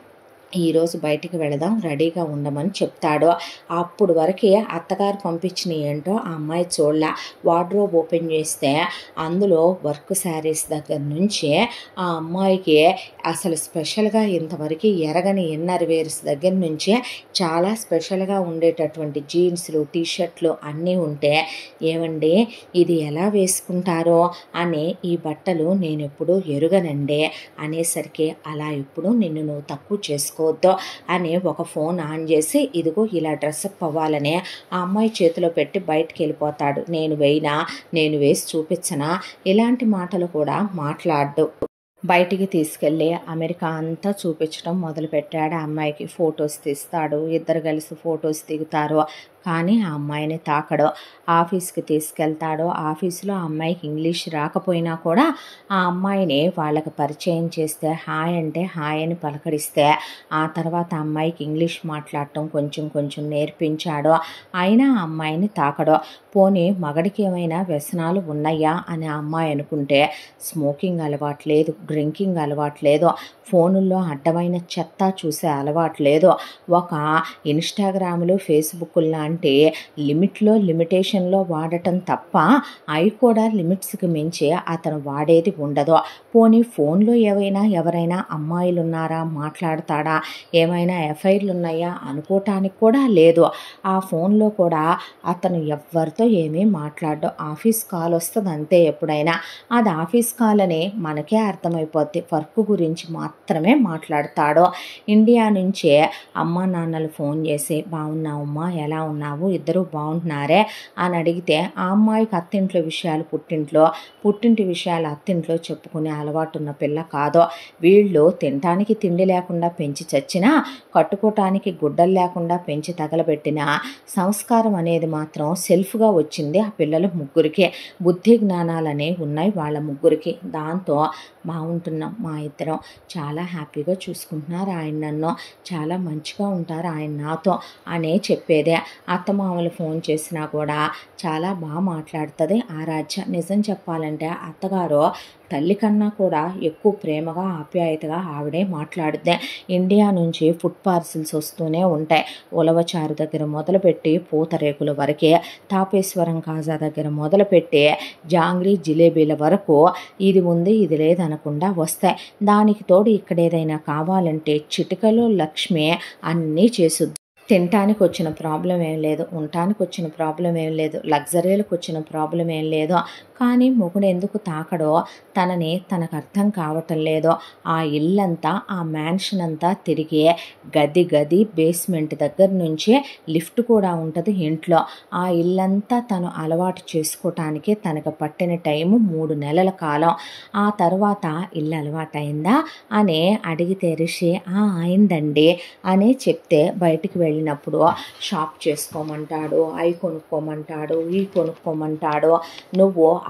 ఈరోజు బయటికి వెళదాం రెడీగా ఉండమని చెప్తాడు అప్పుడు వరకే అత్తగారు పంపించిన ఏంటో ఆ అమ్మాయి చూడలే వార్డ్రోబ్ ఓపెన్ చేస్తే అందులో వర్క్ శారీస్ దగ్గర నుంచి ఆ అమ్మాయికి అసలు స్పెషల్గా ఇంతవరకు ఎరగని ఇన్నర్ వేర్స్ దగ్గర నుంచి చాలా స్పెషల్గా ఉండేటటువంటి జీన్స్లు టీషర్ట్లు అన్నీ ఉంటే ఏమండి ఇది ఎలా వేసుకుంటారో అని ఈ బట్టలు నేను ఎప్పుడూ ఎరుగనండి అనేసరికి అలా ఎప్పుడు నిన్ను నువ్వు తక్కువ చేసుకోవద్దు అని ఒక ఫోన్ ఆన్ చేసి ఇదిగో ఇలా డ్రెస్అప్ అవ్వాలని ఆ అమ్మాయి చేతిలో పెట్టి బయటికి వెళ్ళిపోతాడు నేను వేయినా నేను వేసి చూపించనా ఇలాంటి మాటలు కూడా మాట్లాడు బయటికి తీసుకెళ్ళి అమెరికా అంతా చూపించడం మొదలుపెట్టాడు ఆ అమ్మాయికి ఫొటోస్ తీస్తాడు ఇద్దరు కలిసి ఫొటోస్ దిగుతారు కానీ ఆ అమ్మాయిని తాకడు ఆఫీస్కి తీసుకెళ్తాడు ఆఫీసులో ఆ అమ్మాయికి ఇంగ్లీష్ రాకపోయినా కూడా ఆ అమ్మాయిని వాళ్ళకి పరిచయం చేస్తే హాయ్ అంటే హాయ్ అని పలకరిస్తే ఆ తర్వాత ఆ అమ్మాయికి ఇంగ్లీష్ మాట్లాడటం కొంచెం కొంచెం నేర్పించాడు అయినా ఆ అమ్మాయిని తాకడు పోనీ మగడికి ఏమైనా వ్యసనాలు ఉన్నాయా అని ఆ అమ్మాయి అనుకుంటే స్మోకింగ్ అలవాటు లేదు డ్రింకింగ్ అలవాటు లేదు ఫోనుల్లో అడ్డమైన చెత్త చూసే అలవాటు లేదు ఒక ఇన్స్టాగ్రాములు ఫేస్బుక్ లాంటి లిమిట్లో లిమిటేషన్లో వాడటం తప్ప అవి కూడా లిమిట్స్కి మించి అతను వాడేది ఉండదు పోనీ ఫోన్లో ఏవైనా ఎవరైనా అమ్మాయిలు ఉన్నారా మాట్లాడతాడా ఏమైనా ఎఫ్ఐఆర్లు ఉన్నాయా అనుకోవటానికి కూడా లేదు ఆ ఫోన్లో కూడా అతను ఎవరితో ఏమీ మాట్లాడడు ఆఫీస్ కాల్ వస్తుంది అంతే ఎప్పుడైనా అది ఆఫీస్ కాల్ అని మనకే అర్థమైపోద్ది వర్క్ గురించి మాత్రమే మాట్లాడతాడు ఇండియా నుంచే అమ్మ నాన్నలు ఫోన్ చేసి బాగున్నావమ్మా ఎలా ఉన్నావు ఇద్దరు బాగుంటున్నారే అని అడిగితే ఆ అమ్మాయికి అత్తింట్లో విషయాలు పుట్టింట్లో పుట్టింటి విషయాలు అత్తింట్లో చెప్పుకునే అలవాటు ఉన్న పిల్ల కాదో వీళ్ళు తినటానికి తిండి లేకుండా పెంచి చచ్చినా కట్టుకోవటానికి గుడ్డలు లేకుండా పెంచి తగలబెట్టిన సంస్కారం అనేది మాత్రం సెల్ఫ్గా వచ్చింది ఆ పిల్లల ముగ్గురికి బుద్ధి జ్ఞానాలనే ఉన్నాయి వాళ్ళ ముగ్గురికి దాంతో బాగుంటున్నాం మా ఇద్దరం చాలా హ్యాపీగా చూసుకుంటున్నారు ఆయన నన్ను చాలా మంచిగా ఉంటారు ఆయన నాతో అనే చెప్పేదే అత్తమామలు ఫోన్ చేసినా కూడా చాలా బాగా మాట్లాడుతుంది ఆరాధ్య నిజం చెప్పాలంటే అత్తగారు తల్లి కన్నా కూడా ఎక్కువ ప్రేమగా ఆప్యాయతగా ఆవిడే మాట్లాడుద్ది ఇండియా నుంచి ఫుడ్ పార్సిల్స్ వస్తూనే ఉంటాయి ఉలవచారు దగ్గర మొదలుపెట్టి పూతరేకుల వరకే తాపేశ్వరం కాజా దగ్గర మొదలుపెట్టి జాంగ్రీ జిలేబీల వరకు ఇది ఉంది ఇది లేదనకుండా వస్తాయి దానికి తోడు ఇక్కడ ఏదైనా కావాలంటే చిటికలో లక్ష్మి అన్నీ చేసుద్ది తినటానికి వచ్చిన ప్రాబ్లం ఏం లేదు ఉండటానికి వచ్చిన ప్రాబ్లం ఏం లేదు లగ్జరీలకు వచ్చిన ప్రాబ్లం ఏం లేదు కానీ మొగుడు ఎందుకు తాకడో తనని తనకు అర్థం కావటం లేదో ఆ ఇల్లంతా ఆ మ్యాన్షన్ అంతా తిరిగి గది గది బేస్మెంట్ దగ్గర నుంచి లిఫ్ట్ కూడా ఉంటుంది ఇంట్లో ఆ ఇల్లంతా తను అలవాటు చేసుకోవటానికి తనకు పట్టిన టైము మూడు నెలల కాలం ఆ తర్వాత ఇల్లు అలవాటైందా అని అడిగితే రిషి "ఆ, అయిందండి అని చెప్తే బయటికి వెళ్ళినప్పుడు షాప్ చేసుకోమంటాడు అవి కొనుక్కోమంటాడు ఈ కొనుక్కోమంటాడు నువ్వు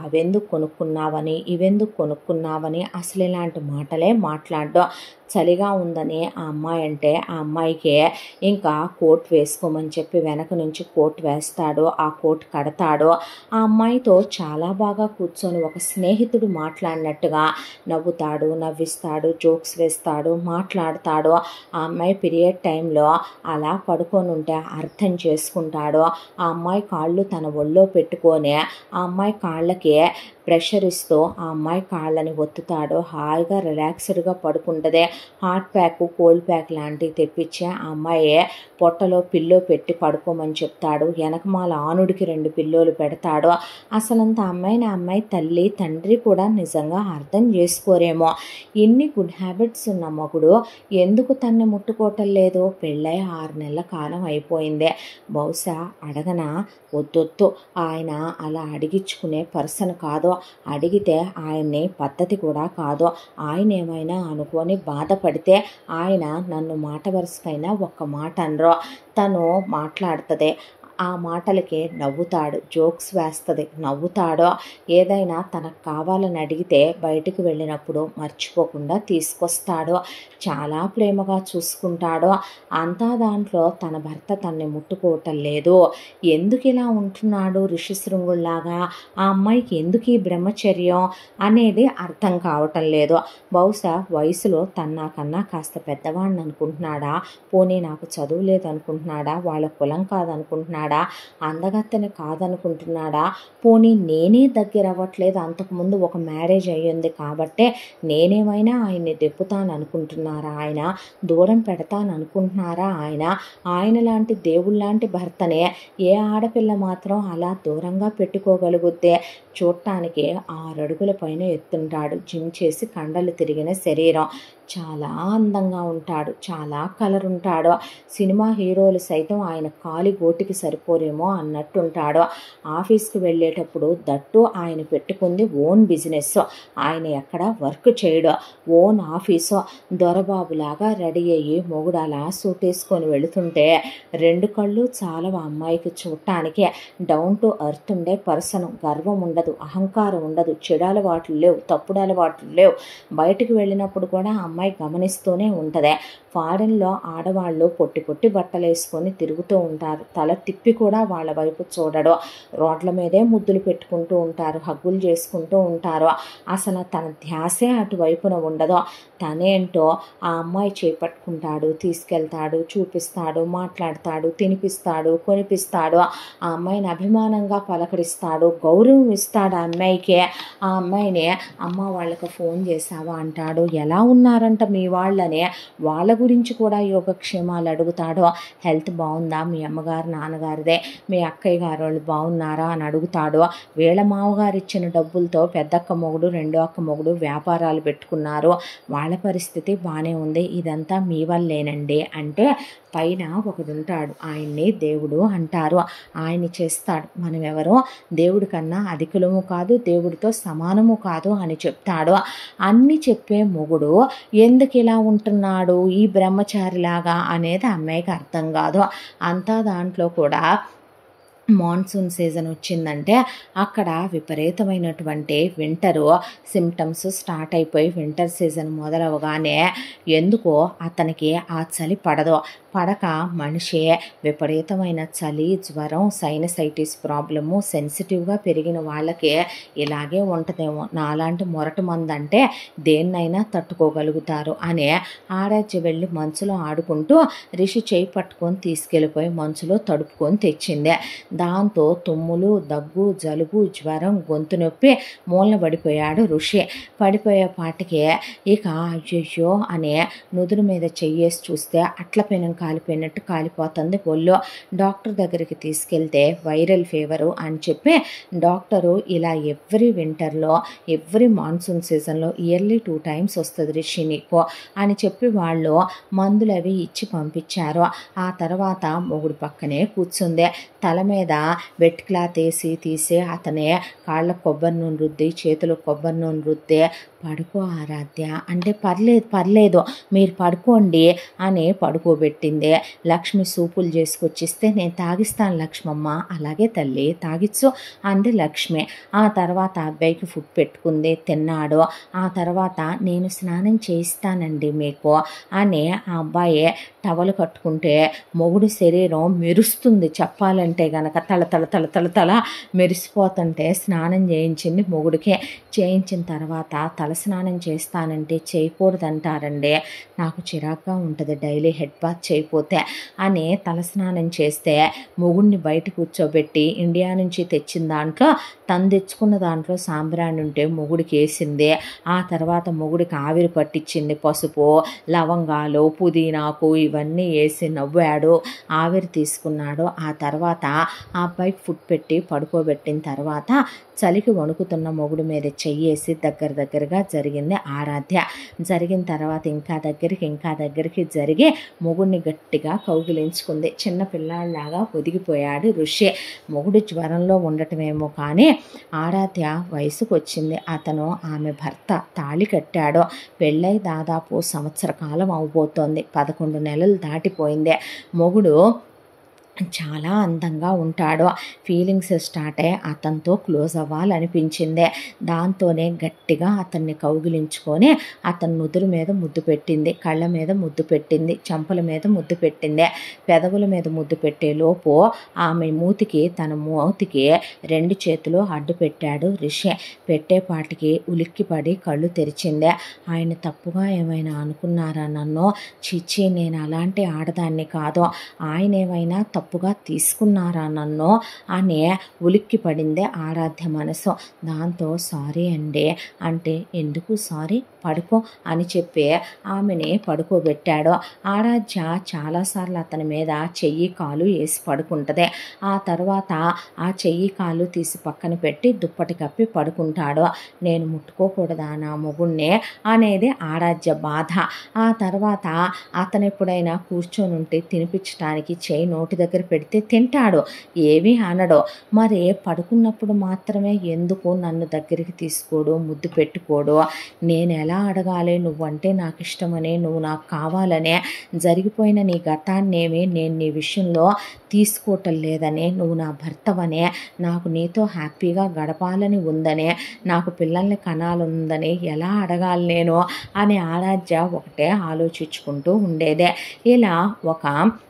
అవెందుకు కొనుక్కున్నావని ఇవెందుకు కొనుక్కున్నావని అసలు ఇలాంటి మాటలే మాట్లాడడం చలిగా ఉందని ఆ అమ్మాయి అంటే ఆ అమ్మాయికి ఇంకా కోట్ వేసుకోమని చెప్పి వెనక నుంచి కోట్ వేస్తాడు ఆ కోట్ కడతాడు ఆ అమ్మాయితో చాలా బాగా కూర్చొని ఒక స్నేహితుడు మాట్లాడినట్టుగా నవ్వుతాడు నవ్విస్తాడు జోక్స్ వేస్తాడు మాట్లాడతాడు ఆ అమ్మాయి పీరియడ్ టైంలో అలా పడుకొని ఉంటే అర్థం చేసుకుంటాడు ఆ అమ్మాయి కాళ్ళు తన ఒళ్ళో పెట్టుకొని ఆ అమ్మాయి కాళ్ళకి ప్రెషర్ ఇస్తూ ఆ అమ్మాయి కాళ్ళని ఒత్తుతాడు హాయిగా రిలాక్స్డ్గా పడుకుంటుంది హాట్ ప్యాక్ కోల్డ్ ప్యాక్ లాంటివి తెప్పించి ఆ అమ్మాయి పొట్టలో పిల్లో పెట్టి పడుకోమని చెప్తాడు వెనకమాల ఆనుడికి రెండు పిల్లోలు పెడతాడు అసలంత అమ్మాయిని ఆ అమ్మాయి తల్లి తండ్రి కూడా నిజంగా అర్థం చేసుకోరేమో ఎన్ని గుడ్ హ్యాబిట్స్ ఉన్న మగుడు ఎందుకు తన్ని ముట్టుకోవటం లేదు పెళ్ళై ఆరు నెలల కాలం అయిపోయింది బహుశా అడగన వద్దొద్దు ఆయన అలా అడిగించుకునే పర్సన్ కాదు అడిగితే ఆయన్ని పద్ధతి కూడా కాదు ఆయన ఏమైనా అనుకొని బాధపడితే ఆయన నన్ను మాట వరుసకైనా ఒక్క మాట అనరు తను మాట్లాడుతుంది ఆ మాటలకి నవ్వుతాడు జోక్స్ వేస్తుంది నవ్వుతాడో ఏదైనా తనకు కావాలని అడిగితే బయటకు వెళ్ళినప్పుడు మర్చిపోకుండా తీసుకొస్తాడో చాలా ప్రేమగా చూసుకుంటాడో అంతా దాంట్లో తన భర్త తన్ని ముట్టుకోవటం లేదు ఎందుకు ఇలా ఉంటున్నాడు ఋషిశృంగుల్లాగా ఆ అమ్మాయికి ఎందుకు ఈ బ్రహ్మచర్యం అనేది అర్థం కావటం లేదు బహుశా వయసులో తన్నాకన్నా కాస్త పెద్దవాడిని అనుకుంటున్నాడా పోనీ నాకు చదువు లేదు అనుకుంటున్నాడా వాళ్ళ కులం కాదనుకుంటున్నాడా అందగత్తెని కాదనుకుంటున్నాడా పోనీ నేనే దగ్గర అవ్వట్లేదు అంతకుముందు ఒక మ్యారేజ్ అయ్యింది కాబట్టే నేనేమైనా ఆయన్ని దెప్పుతాను అనుకుంటున్నారా ఆయన దూరం పెడతాను అనుకుంటున్నారా ఆయన ఆయన లాంటి దేవుళ్ళలాంటి భర్తనే ఏ ఆడపిల్ల మాత్రం అలా దూరంగా పెట్టుకోగలుగుతే చూడటానికి ఆరడుగుల పైన ఎత్తుంటాడు జిమ్ చేసి కండలు తిరిగిన శరీరం చాలా అందంగా ఉంటాడు చాలా కలర్ ఉంటాడు సినిమా హీరోలు సైతం ఆయన కాలి గోటికి సరిపోరేమో అన్నట్టుంటాడు ఆఫీస్కి వెళ్ళేటప్పుడు దట్టు ఆయన పెట్టుకుంది ఓన్ బిజినెస్ ఆయన ఎక్కడ వర్క్ చేయడు ఓన్ ఆఫీసు దొరబాబులాగా రెడీ అయ్యి మొగుడు అలా సూట్ వేసుకొని వెళుతుంటే రెండు కళ్ళు చాలా అమ్మాయికి చూడటానికి డౌన్ టు ఎర్త్ ఉండే పర్సన్ గర్వం ఉండదు అహంకారం ఉండదు చెడు అలవాట్లు లేవు తప్పుడు అలవాట్లు లేవు బయటికి వెళ్ళినప్పుడు కూడా ఆ అమ్మాయి గమనిస్తూనే ఉంటుంది ఫారెన్లో ఆడవాళ్ళు పొట్టి పొట్టి బట్టలు వేసుకొని తిరుగుతూ ఉంటారు తల తిప్పి కూడా వాళ్ళ వైపు చూడడు రోడ్ల మీదే ముద్దులు పెట్టుకుంటూ ఉంటారు హగ్గులు చేసుకుంటూ ఉంటారు అసలు తన ధ్యాసే అటువైపున ఉండదు తనేంటో ఆ అమ్మాయి చేపట్టుకుంటాడు తీసుకెళ్తాడు చూపిస్తాడు మాట్లాడతాడు తినిపిస్తాడు కొనిపిస్తాడు ఆ అమ్మాయిని అభిమానంగా పలకరిస్తాడు గౌరవం ఇస్తాడు ఆ అమ్మాయికి ఆ అమ్మాయిని అమ్మ వాళ్ళకి ఫోన్ చేసావా అంటాడు ఎలా ఉన్నారంట మీ వాళ్ళని వాళ్ళ గురించి కూడా యోగక్షేమాలు అడుగుతాడు హెల్త్ బాగుందా మీ అమ్మగారు నాన్నగారిదే మీ అక్కయ్య గారు వాళ్ళు బాగున్నారా అని అడుగుతాడు వీళ్ళ మామగారు ఇచ్చిన డబ్బులతో పెద్దక్క మొగుడు రెండో అక్క మొగుడు వ్యాపారాలు పెట్టుకున్నారు వాళ్ళ పరిస్థితి బాగానే ఉంది ఇదంతా మీ వల్లేనండి అంటే పైన ఒకడు ఉంటాడు ఆయన్ని దేవుడు అంటారు ఆయన్ని చేస్తాడు మనం ఎవరో దేవుడి కన్నా అధికులము కాదు దేవుడితో సమానము కాదు అని చెప్తాడు అన్ని చెప్పే మొగుడు ఎందుకు ఇలా ఉంటున్నాడు ఈ బ్రహ్మచారిలాగా అనేది అమ్మాయికి అర్థం కాదు అంతా దాంట్లో కూడా మాన్సూన్ సీజన్ వచ్చిందంటే అక్కడ విపరీతమైనటువంటి వింటరు సిమ్టమ్స్ స్టార్ట్ అయిపోయి వింటర్ సీజన్ మొదలవగానే ఎందుకో అతనికి ఆ చలి పడదు పడక మనిషి విపరీతమైన చలి జ్వరం సైనసైటిస్ ప్రాబ్లము సెన్సిటివ్గా పెరిగిన వాళ్ళకి ఇలాగే ఉంటుందేమో నాలాంటి మొరటి మందు అంటే దేన్నైనా తట్టుకోగలుగుతారు అనే ఆరాధ్య వెళ్ళి మంచులో ఆడుకుంటూ రిషి చేయి పట్టుకొని తీసుకెళ్ళిపోయి మంచులో తడుపుకొని తెచ్చింది దాంతో తుమ్ములు దగ్గు జలుబు జ్వరం గొంతు నొప్పి మూలన పడిపోయాడు ఋషి పడిపోయే పాటికి ఇక అయ్యయ్యో అనే నుదురు మీద చెయ్యేసి చూస్తే అట్ల పెనం కాలిపోయినట్టు కాలిపోతుంది ఒళ్ళు డాక్టర్ దగ్గరికి తీసుకెళ్తే వైరల్ ఫీవరు అని చెప్పి డాక్టరు ఇలా ఎవ్రీ వింటర్లో ఎవ్రీ మాన్సూన్ సీజన్లో ఇయర్లీ టూ టైమ్స్ వస్తుంది రిషి నీకు అని చెప్పి వాళ్ళు మందులు అవి ఇచ్చి పంపించారు ఆ తర్వాత మొగుడు పక్కనే కూర్చుంది తల మీద మీద వెట్ క్లాత్ వేసి తీసి అతనే కాళ్ళ కొబ్బరి నూనె రుద్ది చేతులు కొబ్బరి నూనె రుద్ది పడుకో ఆరాధ్య అంటే పర్లేదు పర్లేదు మీరు పడుకోండి అని పడుకోబెట్టింది లక్ష్మి సూపులు చేసుకొచ్చిస్తే నేను తాగిస్తాను లక్ష్మమ్మ అలాగే తల్లి తాగిచ్చు అంది లక్ష్మి ఆ తర్వాత అబ్బాయికి ఫుడ్ పెట్టుకుంది తిన్నాడు ఆ తర్వాత నేను స్నానం చేయిస్తానండి మీకు అని ఆ అబ్బాయి టవలు కట్టుకుంటే మొగుడు శరీరం మెరుస్తుంది చెప్పాలంటే గనక తల తల తల తల తల మెరిసిపోతుంటే స్నానం చేయించింది మొగుడికే చేయించిన తర్వాత తల స్నానం చేస్తానంటే చేయకూడదంటారండి నాకు చిరాగ్గా ఉంటుంది డైలీ హెడ్ బాత్ చేయకపోతే అని తల స్నానం చేస్తే మొగుడిని బయట కూర్చోబెట్టి ఇండియా నుంచి తెచ్చిన దాంట్లో తను తెచ్చుకున్న దాంట్లో సాంబ్రాణి ఉంటే మొగుడికి వేసింది ఆ తర్వాత మొగుడికి ఆవిరి పట్టించింది పసుపు లవంగాలు పుదీనాకు ఇవన్నీ వేసి నవ్వాడు ఆవిరి తీసుకున్నాడు ఆ తర్వాత ఆ అబ్బాయికి ఫుడ్ పెట్టి పడుకోబెట్టిన తర్వాత చలికి వణుకుతున్న మొగుడు మీద చెయ్యేసి దగ్గర దగ్గరగా జరిగింది ఆరాధ్య జరిగిన తర్వాత ఇంకా దగ్గరికి ఇంకా దగ్గరికి జరిగి మొగుడిని గట్టిగా కౌగిలించుకుంది చిన్న పిల్లాడిలాగా ఒదిగిపోయాడు ఋషి మొగుడు జ్వరంలో ఉండటమేమో కానీ ఆరాధ్య వయసుకు వచ్చింది అతను ఆమె భర్త తాళి కట్టాడు పెళ్ళై దాదాపు సంవత్సర కాలం అవబోతోంది పదకొండు నెలలు దాటిపోయింది మొగుడు చాలా అందంగా ఉంటాడు ఫీలింగ్స్ స్టార్ట్ అయ్యి అతనితో క్లోజ్ అవ్వాలనిపించింది దాంతోనే గట్టిగా అతన్ని కౌగిలించుకొని అతని నుదురు మీద ముద్దు పెట్టింది కళ్ళ మీద ముద్దు పెట్టింది చెంపల మీద ముద్దు పెట్టింది పెదవుల మీద ముద్దు పెట్టే లోపు ఆమె మూతికి తన మూతికి రెండు చేతులు అడ్డు పెట్టాడు రిషి పెట్టేపాటికి ఉలిక్కిపడి కళ్ళు తెరిచింది ఆయన తప్పుగా ఏమైనా అనుకున్నారా నన్ను చిచ్చి నేను అలాంటి ఆడదాన్ని కాదు ఆయన ఏమైనా తప్పుగా తీసుకున్నారా నన్ను అని ఉలిక్కి పడిందే ఆరాధ్య మనసు దాంతో సారీ అండి అంటే ఎందుకు సారీ పడుకో అని చెప్పి ఆమెని పడుకోబెట్టాడు ఆరాధ్య చాలాసార్లు అతని మీద చెయ్యి కాలు వేసి పడుకుంటుంది ఆ తర్వాత ఆ చెయ్యి కాలు తీసి పక్కన పెట్టి దుప్పటి కప్పి పడుకుంటాడు నేను ముట్టుకోకూడదా నా మొగుణ్ణి అనేది ఆరాధ్య బాధ ఆ తర్వాత అతను ఎప్పుడైనా కూర్చొని ఉంటే తినిపించడానికి చేయి నోటి దగ్గర పెడితే తింటాడు ఏమీ అనడు మరి పడుకున్నప్పుడు మాత్రమే ఎందుకు నన్ను దగ్గరికి తీసుకోడు ముద్దు పెట్టుకోడు నేను ఎలా అడగాలి నువ్వంటే నాకు ఇష్టమని నువ్వు నాకు కావాలనే జరిగిపోయిన నీ గతాన్నేమి నేను నీ విషయంలో తీసుకోవటం లేదనే నువ్వు నా భర్తవనే నాకు నీతో హ్యాపీగా గడపాలని ఉందనే నాకు పిల్లల్ని కనాలుందని ఎలా అడగాలి నేను అని ఆరాధ్య ఒకటే ఆలోచించుకుంటూ ఉండేదే ఇలా ఒక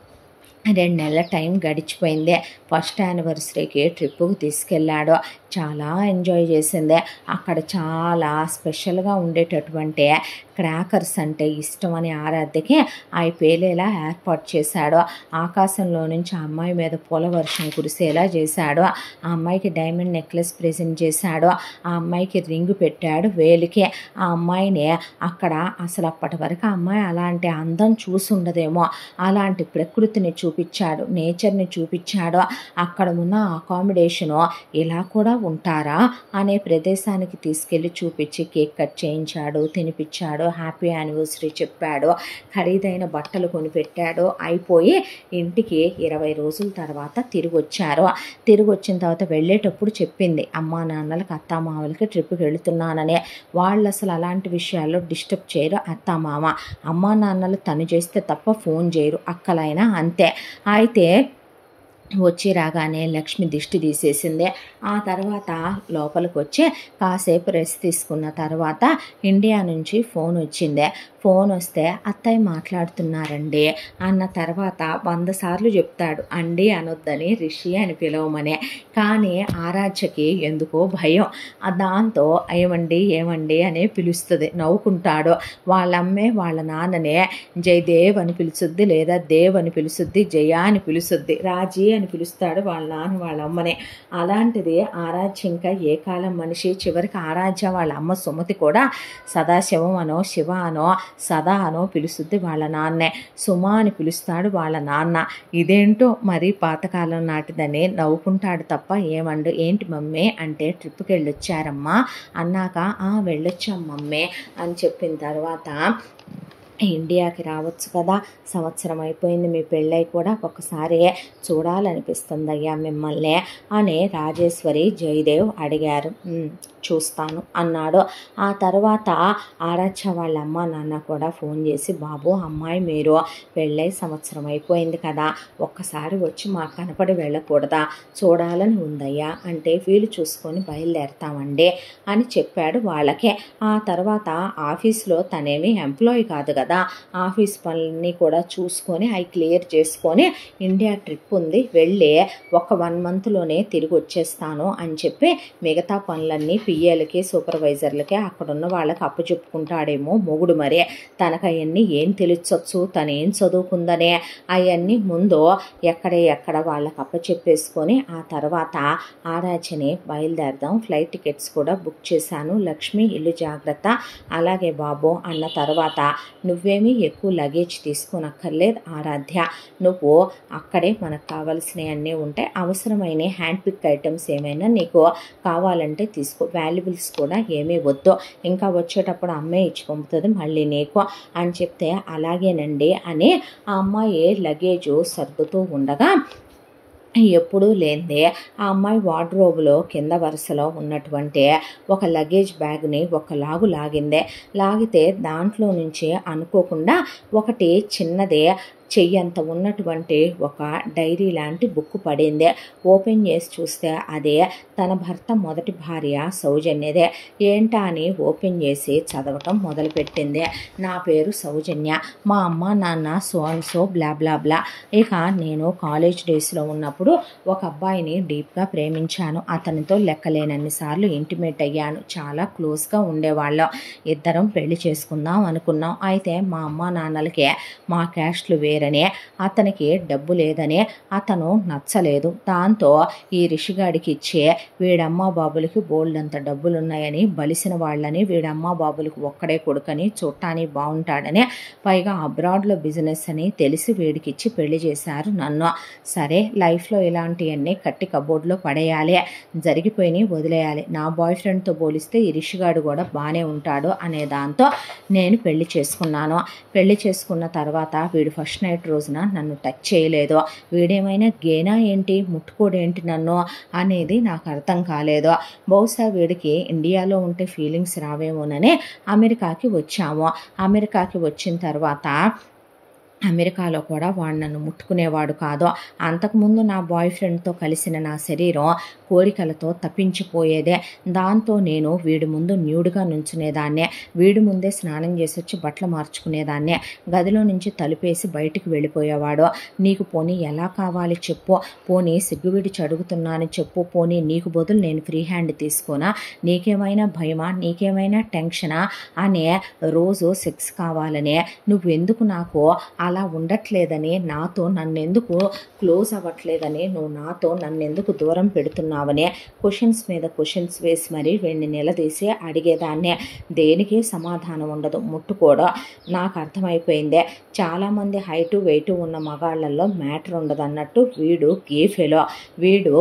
రెండు నెలల టైం గడిచిపోయింది ఫస్ట్ యానివర్సరీకి ట్రిప్పుకు తీసుకెళ్ళాడు చాలా ఎంజాయ్ చేసింది అక్కడ చాలా స్పెషల్గా ఉండేటటువంటి క్రాకర్స్ అంటే ఇష్టం అని ఆరాధ్యకి అవి పేలేలా ఏర్పాటు చేశాడు ఆకాశంలో నుంచి ఆ అమ్మాయి మీద పూల వర్షం కురిసేలా చేశాడు ఆ అమ్మాయికి డైమండ్ నెక్లెస్ ప్రెజెంట్ చేశాడు ఆ అమ్మాయికి రింగ్ పెట్టాడు వేలికి ఆ అమ్మాయిని అక్కడ అసలు అప్పటి వరకు ఆ అమ్మాయి అలాంటి అందం చూసి ఉండదేమో అలాంటి ప్రకృతిని చూపించాడు నేచర్ని చూపించాడు అక్కడ ఉన్న అకామిడేషను ఇలా కూడా ఉంటారా అనే ప్రదేశానికి తీసుకెళ్ళి చూపించి కేక్ కట్ చేయించాడు తినిపించాడు హ్యాపీ యానివర్సరీ చెప్పాడు ఖరీదైన బట్టలు కొనిపెట్టాడు అయిపోయి ఇంటికి ఇరవై రోజుల తర్వాత తిరిగి వచ్చారు తిరిగి వచ్చిన తర్వాత వెళ్ళేటప్పుడు చెప్పింది అమ్మా నాన్నలకు అత్తామామలకి ట్రిప్కి వెళుతున్నాననే వాళ్ళు అసలు అలాంటి విషయాల్లో డిస్టర్బ్ చేయరు అత్తామామ అమ్మా నాన్నలు తను చేస్తే తప్ప ఫోన్ చేయరు అక్కలైనా అంతే అయితే వచ్చి రాగానే లక్ష్మి దిష్టి తీసేసింది ఆ తర్వాత లోపలికి వచ్చి కాసేపు రెస్ట్ తీసుకున్న తర్వాత ఇండియా నుంచి ఫోన్ వచ్చింది ఫోన్ వస్తే అత్తయ్య మాట్లాడుతున్నారండి అన్న తర్వాత వంద సార్లు చెప్తాడు అండి అనొద్దని రిషి అని పిలవమనే కానీ ఆరాధ్యకి ఎందుకో భయం ఆ దాంతో ఏమండి ఏమండి అనే పిలుస్తుంది నవ్వుకుంటాడు వాళ్ళమ్మే వాళ్ళ నాన్ననే జయదేవ్ అని పిలుచుద్ది లేదా దేవ్ అని పిలుచుద్ది జయ అని పిలుచుద్ది రాజీ అని పిలుస్తాడు వాళ్ళ నాన్న వాళ్ళ అమ్మనే అలాంటిది ఆరాధ్య ఇంకా ఏ కాలం మనిషి చివరికి ఆరాధ్య వాళ్ళ అమ్మ సుమతి కూడా సదాశివం అనో శివ అనో సదా అనో పిలుస్తుంది వాళ్ళ నాన్నే సుమ అని పిలుస్తాడు వాళ్ళ నాన్న ఇదేంటో మరి పాతకాలం నాటిదని నవ్వుకుంటాడు తప్ప ఏమండు ఏంటి మమ్మీ అంటే ట్రిప్కి వెళ్ళొచ్చారమ్మా అన్నాక ఆ వెళ్ళొచ్చాం మమ్మీ అని చెప్పిన తర్వాత ఇండియాకి రావచ్చు కదా సంవత్సరం అయిపోయింది మీ పెళ్ళై కూడా ఒకసారి చూడాలనిపిస్తుందయ్యా మిమ్మల్ని అని రాజేశ్వరి జయదేవ్ అడిగారు "ఉమ్, చూస్తాను అన్నాడు ఆ తర్వాత ఆరాధ్య వాళ్ళ అమ్మ నాన్న కూడా ఫోన్ చేసి బాబు అమ్మాయి మీరు పెళ్ళై సంవత్సరం అయిపోయింది కదా ఒక్కసారి వచ్చి మాకు కనపడి వెళ్ళకూడదా చూడాలని ఉందయ్యా అంటే వీలు చూసుకొని బయలుదేరతామండి అని చెప్పాడు వాళ్ళకే ఆ తర్వాత ఆఫీస్లో తనేమి ఎంప్లాయీ కాదు కదా ఆఫీస్ పనులన్నీ కూడా చూసుకొని అవి క్లియర్ చేసుకొని ఇండియా ట్రిప్ ఉంది వెళ్ళి ఒక వన్ మంత్లోనే తిరిగి వచ్చేస్తాను అని చెప్పి మిగతా పనులన్నీ పిఏలకి సూపర్వైజర్లకి అక్కడ ఉన్న వాళ్ళకి అప్పచెప్పుకుంటాడేమో మొగుడు మరే తనకు అవన్నీ ఏం తెలియచ్చు తను ఏం చదువుకుందనే అవన్నీ ముందు ఎక్కడే ఎక్కడ వాళ్ళకి అప్పచెప్పేసుకొని ఆ తర్వాత ఆరాచని బయలుదేరదాం ఫ్లైట్ టికెట్స్ కూడా బుక్ చేశాను లక్ష్మి ఇల్లు జాగ్రత్త అలాగే బాబు అన్న తర్వాత నువ్వేమీ ఎక్కువ లగేజ్ తీసుకోనక్కర్లేదు ఆరాధ్య నువ్వు అక్కడే మనకు కావాల్సినవన్నీ ఉంటాయి అవసరమైన హ్యాండ్ పిక్ ఐటమ్స్ ఏమైనా నీకు కావాలంటే తీసుకో వాల్యుబుల్స్ కూడా ఏమీ వద్దు ఇంకా వచ్చేటప్పుడు అమ్మే ఇచ్చి పంపుతుంది మళ్ళీ నీకు అని చెప్తే అలాగేనండి అని ఆ అమ్మాయి లగేజ్ సర్దుతూ ఉండగా ఎప్పుడూ లేనిదే ఆ అమ్మాయి వార్డ్రోబులో కింద వరుసలో ఉన్నటువంటి ఒక లగేజ్ బ్యాగ్ని ఒక లాగు లాగిందే లాగితే దాంట్లో నుంచి అనుకోకుండా ఒకటి చిన్నదే చెయ్యంత ఉన్నటువంటి ఒక డైరీ లాంటి బుక్ పడింది ఓపెన్ చేసి చూస్తే అదే తన భర్త మొదటి భార్య సౌజన్యదే ఏంటా అని ఓపెన్ చేసి చదవటం మొదలుపెట్టింది నా పేరు సౌజన్య మా అమ్మ నాన్న so and so blah blah blah ఇక నేను కాలేజ్ డేస్లో ఉన్నప్పుడు ఒక అబ్బాయిని డీప్గా ప్రేమించాను అతనితో లెక్కలేనన్ని సార్లు ఇంటిమేట్ అయ్యాను చాలా క్లోజ్గా ఉండేవాళ్ళం ఇద్దరం పెళ్లి చేసుకుందాం అనుకున్నాం అయితే మా అమ్మ నాన్నలకి మా క్యాస్ట్లు వేరని అతనికి డబ్బు లేదని అతను నచ్చలేదు దాంతో ఈ రిషిగాడికి ఇచ్చే వీడమ్మ బాబులకి బోల్డంత డబ్బులున్నాయని బలిసిన వాళ్ళని వీడమ్మ బాబులకు ఒక్కడే కొడుకని చూడటానికి బాగుంటాడని పైగా అబ్రాడ్లో బిజినెస్ అని తెలిసి వీడికిచ్చి పెళ్లి చేశారు నన్ను సరే లైఫ్లో ఇలాంటివన్నీ కట్టి కబోర్డ్లో పడేయాలి జరిగిపోయినాయి వదిలేయాలి నా బాయ్ ఫ్రెండ్తో పోలిస్తే ఈ రిషిగాడు కూడా బాగానే ఉంటాడు అనే దాంతో నేను పెళ్లి చేసుకున్నాను పెళ్లి చేసుకున్న తర్వాత వీడు ఫస్ట్ నైట్ రోజున నన్ను టచ్ చేయలేదు వీడేమైనా గేనా ఏంటి ముట్టుకోడేంటి నన్ను అనేది నాకు అర్థం కాలేదు బహుశా వీడికి ఇండియాలో ఉంటే ఫీలింగ్స్ రావేమోనని అమెరికాకి వచ్చాము అమెరికాకి వచ్చిన తర్వాత అమెరికాలో కూడా వాడు నన్ను ముట్టుకునేవాడు కాదు అంతకుముందు నా బాయ్ ఫ్రెండ్తో కలిసిన నా శరీరం కోరికలతో తప్పించిపోయేదే దాంతో నేను వీడి ముందు న్యూడ్గా నుంచునేదాన్నే వీడి ముందే స్నానం చేసి వచ్చి బట్టలు మార్చుకునేదాన్నే గదిలో నుంచి తలుపేసి బయటికి వెళ్ళిపోయేవాడు నీకు పోనీ ఎలా కావాలి చెప్పు పోనీ సిగ్గువిడి చడుగుతున్నాను చెప్పు పోనీ నీకు బదులు నేను ఫ్రీ హ్యాండ్ తీసుకోనా నీకేమైనా భయమా నీకేమైనా టెన్షనా అనే రోజు సెక్స్ కావాలనే నువ్వెందుకు నాకు అలా ఉండట్లేదని నాతో నన్నెందుకు క్లోజ్ అవ్వట్లేదని నువ్వు నాతో నన్నెందుకు దూరం పెడుతున్నావనే క్వశ్చన్స్ మీద క్వశ్చన్స్ వేసి మరి వీడిని నిలదీసి అడిగేదాన్నే దేనికి సమాధానం ఉండదు ముట్టుకోవడం నాకు అర్థమైపోయిందే చాలామంది హైటు వెయిట్ ఉన్న మగాళ్ళల్లో మ్యాటర్ ఉండదు అన్నట్టు వీడు గేఫెలో వీడు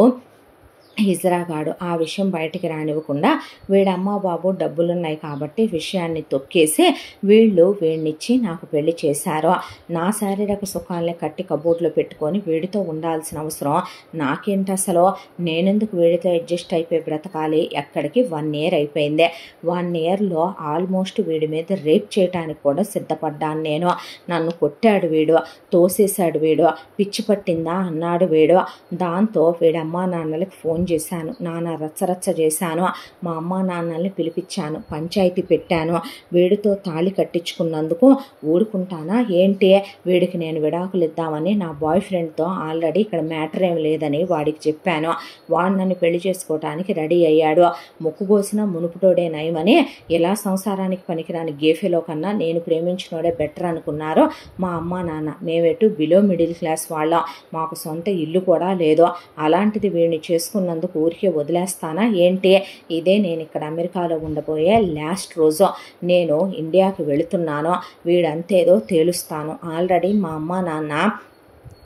హిజరాగాడు ఆ విషయం బయటికి రానివ్వకుండా వీడమ్మ బాబు డబ్బులున్నాయి కాబట్టి విషయాన్ని తొక్కేసి వీళ్ళు వీడినిచ్చి నాకు పెళ్లి చేశారు నా శారీరక సుఖాల్ని కట్టి కబోర్డ్లో పెట్టుకొని వీడితో ఉండాల్సిన అవసరం నాకేంటి అసలు నేనెందుకు వీడితో అడ్జస్ట్ అయిపోయి బ్రతకాలి ఎక్కడికి వన్ ఇయర్ అయిపోయింది వన్ ఇయర్లో ఆల్మోస్ట్ వీడి మీద రేప్ చేయడానికి కూడా సిద్ధపడ్డాను నేను నన్ను కొట్టాడు వీడు తోసేశాడు వీడు పిచ్చి పట్టిందా అన్నాడు వీడు దాంతో వీడి అమ్మా నాన్నలకి ఫోన్ చేశాను నాన్న రచ్చరచ్చ చేశాను మా అమ్మా నాన్నల్ని పిలిపించాను పంచాయతీ పెట్టాను వీడితో తాళి కట్టించుకున్నందుకు ఊరుకుంటానా ఏంటి వీడికి నేను విడాకులు ఇద్దామని నా బాయ్ ఫ్రెండ్తో ఆల్రెడీ ఇక్కడ మ్యాటర్ ఏం లేదని వాడికి చెప్పాను వాడు నన్ను పెళ్లి చేసుకోవటానికి రెడీ అయ్యాడు ముక్కు కోసిన మునుపుటోడే నయమని ఎలా సంసారానికి పనికిరాని గేఫెలో కన్నా నేను ప్రేమించినోడే బెటర్ అనుకున్నారు మా అమ్మ నాన్న మేమెటు బిలో మిడిల్ క్లాస్ వాళ్ళం మాకు సొంత ఇల్లు కూడా లేదు అలాంటిది వీడిని చేసుకున్నందుకు ఊరికే వదిలేస్తానా ఏంటి ఇదే నేను ఇక్కడ అమెరికాలో ఉండబోయే లాస్ట్ రోజు నేను ఇండియాకి వెళుతున్నాను వీడంతేదో తేలుస్తాను ఆల్రెడీ మా అమ్మ నాన్న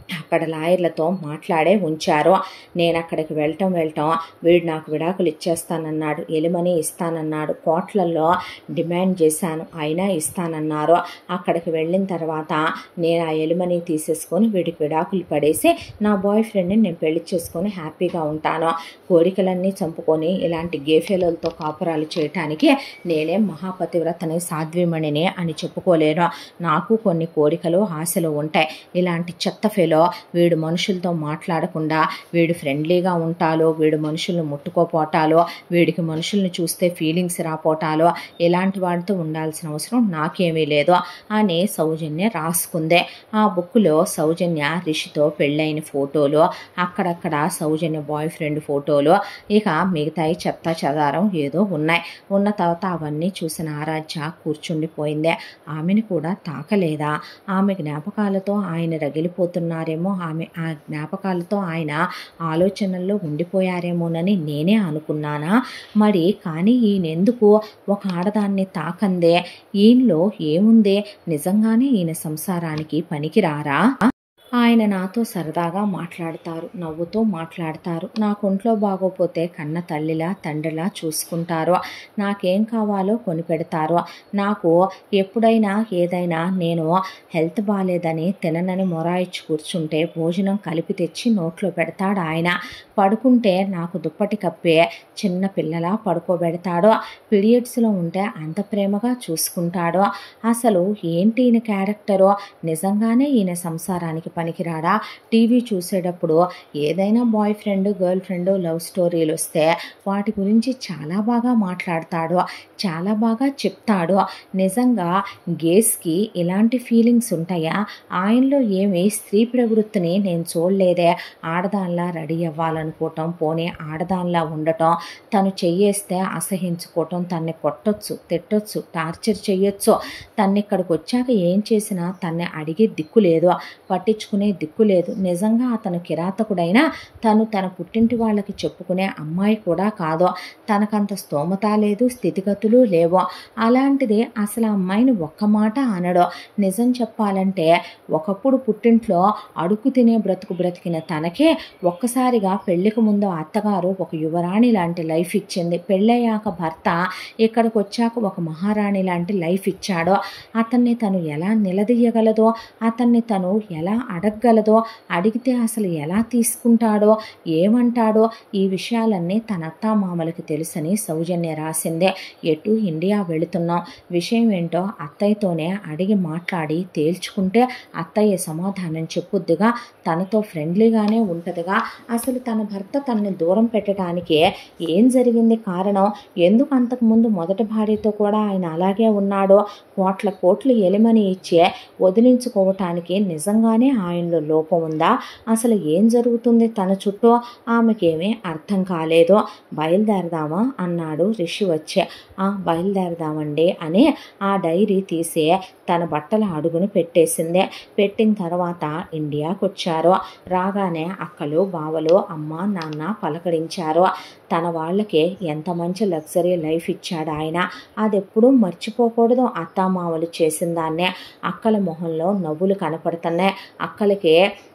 అక్కడ లాయర్లతో మాట్లాడే ఉంచారు నేను అక్కడికి వెళ్ళటం వెళ్ళటం వీడు నాకు విడాకులు ఇచ్చేస్తానన్నాడు ఎలిమని ఇస్తానన్నాడు కోట్లలో డిమాండ్ చేశాను అయినా ఇస్తానన్నారు అక్కడికి వెళ్ళిన తర్వాత నేను ఆ ఎలిమని తీసేసుకొని వీడికి విడాకులు పడేసి నా బాయ్ ఫ్రెండ్ని నేను పెళ్లి చేసుకొని హ్యాపీగా ఉంటాను కోరికలన్నీ చంపుకొని ఇలాంటి గేఫెలతో కాపురాలు చేయటానికి నేనే మహాపతివ్రతని సాధ్వీమణిని అని చెప్పుకోలేను నాకు కొన్ని కోరికలు ఆశలు ఉంటాయి ఇలాంటి చెత్త ఫెలో వీడు మనుషులతో మాట్లాడకుండా వీడు ఫ్రెండ్లీగా ఉంటాలో వీడు మనుషులను ముట్టుకోపోటాలో వీడికి మనుషుల్ని చూస్తే ఫీలింగ్స్ రాపోటాలో ఇలాంటి వాడితో ఉండాల్సిన అవసరం నాకేమీ లేదు అని సౌజన్య రాసుకుందే ఆ బుక్లో సౌజన్య రిషితో పెళ్ళైన ఫోటోలు అక్కడక్కడ సౌజన్య బాయ్ ఫ్రెండ్ ఫోటోలు ఇక మిగతాయి చెత్త చెదారం ఏదో ఉన్నాయి ఉన్న తర్వాత అవన్నీ చూసిన ఆరాధ్య కూర్చుండిపోయిందే ఆమెను కూడా తాకలేదా ఆమె జ్ఞాపకాలతో ఆయన రగిలిపోతున్నారేమో ఆమె ఆ జ్ఞాపకాలతో ఆయన ఆలోచనల్లో ఉండిపోయారేమోనని నేనే అనుకున్నానా మరి కానీ ఈయనెందుకు ఒక ఆడదాన్ని తాకందే ఈయనలో ఏముందే నిజంగానే ఈయన సంసారానికి పనికిరారా ఆయన నాతో సరదాగా మాట్లాడతారు నవ్వుతూ మాట్లాడతారు నాకు ఒంట్లో బాగోపోతే కన్న తల్లిలా తండ్రిలా చూసుకుంటారు నాకేం కావాలో కొనిపెడతారు నాకు ఎప్పుడైనా ఏదైనా నేను హెల్త్ బాగాలేదని తిననని మొరాయిచ్చి కూర్చుంటే భోజనం కలిపి తెచ్చి నోట్లో పెడతాడు ఆయన పడుకుంటే నాకు దుప్పటి కప్పే చిన్న పిల్లలా పడుకోబెడతాడు పీరియడ్స్లో ఉంటే అంత ప్రేమగా చూసుకుంటాడు అసలు ఏంటి ఈయన క్యారెక్టరో నిజంగానే ఈయన సంసారానికి పనికిరాడా టీవీ చూసేటప్పుడు ఏదైనా boyfriend girlfriend love స్టోరీలు వస్తే వాటి గురించి చాలా బాగా మాట్లాడతాడు చాలా బాగా చెప్తాడు నిజంగా గేస్కి ఇలాంటి ఫీలింగ్స్ ఉంటాయా ఆయనలో ఏమి స్త్రీ ప్రవృత్తిని నేను చూడలేదే ఆడదానిలా రెడీ అవ్వాలనుకోవటం పోనీ ఆడదానిలా ఉండటం తను చెయ్యేస్తే అసహించుకోవటం తన్ని కొట్టొచ్చు తిట్టొచ్చు టార్చర్ చెయ్యొచ్చు తన్ని ఇక్కడికి వచ్చాక ఏం చేసినా తన్ని అడిగే దిక్కు లేదు పట్టించుకునే దిక్కు లేదు నిజంగా అతను కిరాతకుడైనా తను తన పుట్టింటి వాళ్ళకి చెప్పుకునే అమ్మాయి కూడా కాదు తనకంత స్తోమత లేదు స్థితిగతులు లేవు అలాంటిది అసలు ఆ అమ్మాయిని ఒక్క మాట అనడు నిజం చెప్పాలంటే ఒకప్పుడు పుట్టింట్లో అడుగు తినే బ్రతుకు బ్రతికిన తనకే ఒక్కసారిగా పెళ్లికి ముందు అత్తగారు ఒక యువరాణి లాంటి లైఫ్ ఇచ్చింది పెళ్ళయ్యాక భర్త ఇక్కడికి వచ్చాక ఒక మహారాణి లాంటి లైఫ్ ఇచ్చాడు అతన్ని తను ఎలా నిలదీయగలదో అతన్ని తను ఎలా అడగగలదో అడిగితే అసలు ఎలా తీసుకుంటాడో ఏమంటాడో ఈ విషయాలన్నీ తన అత్తామామలకి తెలుసని సౌజన్య రాసిందే ఎటు ఇండియా వెళుతున్నాం విషయం ఏంటో అత్తయ్యతోనే అడిగి మాట్లాడి తేల్చుకుంటే అత్తయ్య సమాధానం చెప్పుద్దిగా తనతో ఫ్రెండ్లీగానే ఉంటుందిగా అసలు తన భర్త తనని దూరం పెట్టడానికి ఏం జరిగింది కారణం ఎందుకు అంతకుముందు మొదటి భార్యతో కూడా ఆయన అలాగే ఉన్నాడో కోట్ల కోట్లు ఎలిమని ఇచ్చే వదిలించుకోవటానికి నిజంగానే ఆయనలో లోపం ఉందా అసలు ఏం జరుగుతుంది తన చుట్టూ ఆమెకేమీ అర్థం కాలేదు బయలుదేరదామా అన్నాడు రిషి వచ్చే ఆ బయలుదేరదామండి అని ఆ డైరీ తీసి తన బట్టల అడుగుని పెట్టేసింది పెట్టిన తర్వాత ఇండియాకు వచ్చారు రాగానే అక్కలు బావలు అమ్మ నాన్న పలకరించారు తన వాళ్ళకి ఎంత మంచి లగ్జరీ లైఫ్ ఇచ్చాడు ఆయన అది ఎప్పుడూ మర్చిపోకూడదు అత్తామామలు చేసిన దాన్నే అక్కల మొహంలో నవ్వులు కనపడుతున్నాయి అక్కలకి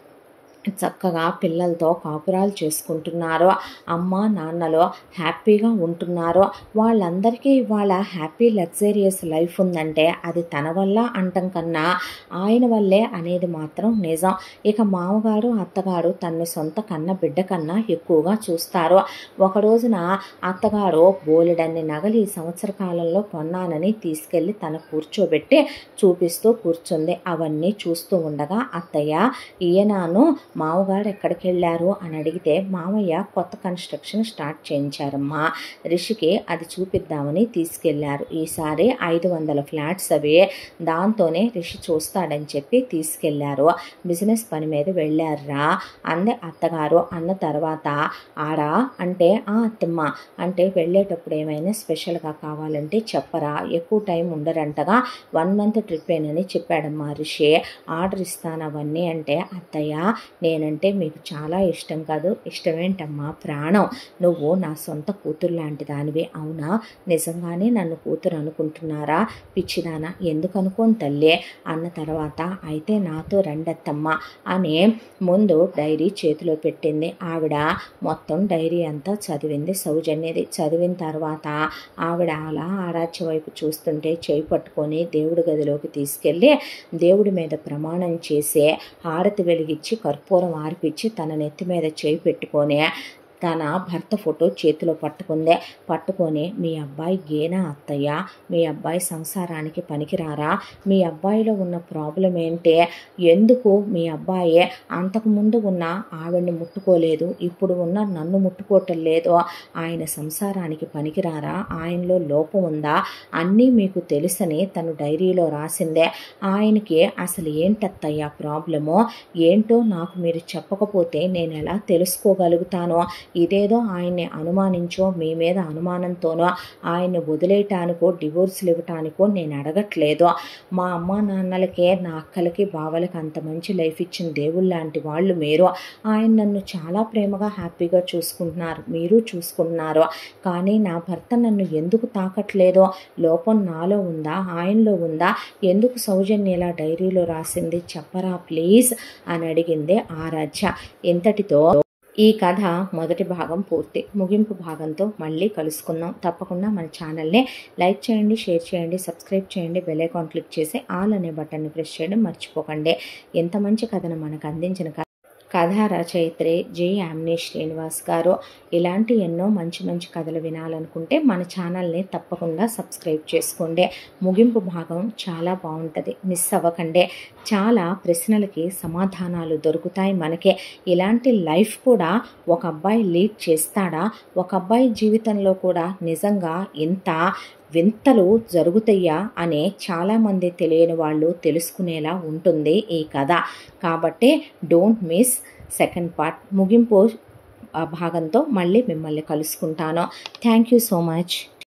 చక్కగా పిల్లలతో కాపురాలు చేసుకుంటున్నారు అమ్మ నాన్నలో హ్యాపీగా ఉంటున్నారు వాళ్ళందరికీ ఇవాళ హ్యాపీ లగ్జరియస్ లైఫ్ ఉందంటే అది తన వల్ల అంటం కన్నా ఆయన వల్లే అనేది మాత్రం నిజం ఇక మామగారు అత్తగారు తన్ని సొంత కన్న బిడ్డ కన్నా ఎక్కువగా చూస్తారు ఒక రోజున అత్తగారు బోలెడన్ని నగలు ఈ సంవత్సర కాలంలో కొన్నానని తీసుకెళ్లి తన కూర్చోబెట్టి చూపిస్తూ కూర్చుంది అవన్నీ చూస్తూ ఉండగా అత్తయ్య ఈయనను మామగారు ఎక్కడికి వెళ్ళారు అని అడిగితే మామయ్య కొత్త కన్స్ట్రక్షన్ స్టార్ట్ చేయించారమ్మా రిషికి అది చూపిద్దామని తీసుకెళ్లారు ఈసారి ఐదు వందల ఫ్లాట్స్ అవి దాంతోనే రిషి చూస్తాడని చెప్పి తీసుకెళ్లారు బిజినెస్ పని మీద వెళ్ళారా అందే అత్తగారు అన్న తర్వాత ఆరా అంటే ఆ అత్తమ్మ అంటే వెళ్ళేటప్పుడు ఏమైనా స్పెషల్గా కావాలంటే చెప్పరా ఎక్కువ టైం ఉండరంటగా వన్ మంత్ ట్రిప్ ఏనని చెప్పాడమ్మా రిషి ఆర్డర్ ఇస్తాను అవన్నీ అంటే అత్తయ్య నేనంటే మీకు చాలా ఇష్టం కాదు ఇష్టమేంటమ్మా ప్రాణం నువ్వు నా సొంత కూతురు లాంటి దానివి అవునా నిజంగానే నన్ను కూతురు అనుకుంటున్నారా పిచ్చిదానా ఎందుకు అనుకోని తల్లే అన్న తర్వాత అయితే నాతో రండత్తమ్మ అని ముందు డైరీ చేతిలో పెట్టింది ఆవిడ మొత్తం డైరీ అంతా చదివింది సౌజన్యది చదివిన తర్వాత ఆవిడ అలా ఆరాధ్య వైపు చూస్తుంటే చేయి పట్టుకొని దేవుడి గదిలోకి తీసుకెళ్ళి దేవుడి మీద ప్రమాణం చేసి హారతి వెలిగించి కర్పూరం ఆర్పిచ్చి తన నెత్తి మీద చేయి పెట్టుకొని తన భర్త ఫోటో చేతిలో పట్టుకుందే పట్టుకొని మీ అబ్బాయి గేనా అత్తయ్య మీ అబ్బాయి సంసారానికి పనికిరారా మీ అబ్బాయిలో ఉన్న ప్రాబ్లం ఏంటి ఎందుకు మీ అబ్బాయి అంతకుముందు ఉన్న ఆవిడ్ని ముట్టుకోలేదు ఇప్పుడు ఉన్న నన్ను ముట్టుకోవటం లేదు ఆయన సంసారానికి పనికిరారా ఆయనలో లోపం ఉందా అన్నీ మీకు తెలుసని తను డైరీలో రాసిందే ఆయనకి అసలు ఏంటత్తయ్యా ప్రాబ్లమో ఏంటో నాకు మీరు చెప్పకపోతే నేను ఎలా తెలుసుకోగలుగుతానో ఇదేదో ఆయన్ని అనుమానించో మీ మీద అనుమానంతోనో ఆయన్ని వదిలేయటానికో డివోర్స్లు ఇవ్వటానికో నేను అడగట్లేదు మా అమ్మ నాన్నలకే నా అక్కలకి బావలకి అంత మంచి లైఫ్ ఇచ్చిన దేవుళ్ళు లాంటి వాళ్ళు మీరు ఆయన నన్ను చాలా ప్రేమగా హ్యాపీగా చూసుకుంటున్నారు మీరు చూసుకుంటున్నారు కానీ నా భర్త నన్ను ఎందుకు తాకట్లేదో లోపం నాలో ఉందా ఆయనలో ఉందా ఎందుకు సౌజన్య ఇలా డైరీలో రాసింది చెప్పరా ప్లీజ్ అని అడిగింది ఆరాధ్య ఇంతటితో ఈ కథ మొదటి భాగం పూర్తి ముగింపు భాగంతో మళ్ళీ కలుసుకుందాం తప్పకుండా మన ఛానల్ని లైక్ చేయండి షేర్ చేయండి సబ్స్క్రైబ్ చేయండి బెల్ ఐకాన్ క్లిక్ చేసి ఆల్ అనే బటన్ని ప్రెస్ చేయడం మర్చిపోకండి ఎంత మంచి కథను మనకు అందించిన కథ కథా రచయిత్రి జే యామిని శ్రీనివాస్ గారు ఇలాంటి ఎన్నో మంచి మంచి కథలు వినాలనుకుంటే మన ఛానల్ని తప్పకుండా సబ్స్క్రైబ్ చేసుకోండి ముగింపు భాగం చాలా బాగుంటుంది మిస్ అవ్వకండి చాలా ప్రశ్నలకి సమాధానాలు దొరుకుతాయి మనకే ఇలాంటి లైఫ్ కూడా ఒక అబ్బాయి లీడ్ చేస్తాడా ఒక అబ్బాయి జీవితంలో కూడా నిజంగా ఇంత వింతలు జరుగుతాయా అనే చాలామంది తెలియని వాళ్ళు తెలుసుకునేలా ఉంటుంది ఈ కథ కాబట్టి డోంట్ మిస్ సెకండ్ పార్ట్ ముగింపు భాగంతో మళ్ళీ మిమ్మల్ని కలుసుకుంటాను థ్యాంక్ యూ సో మచ్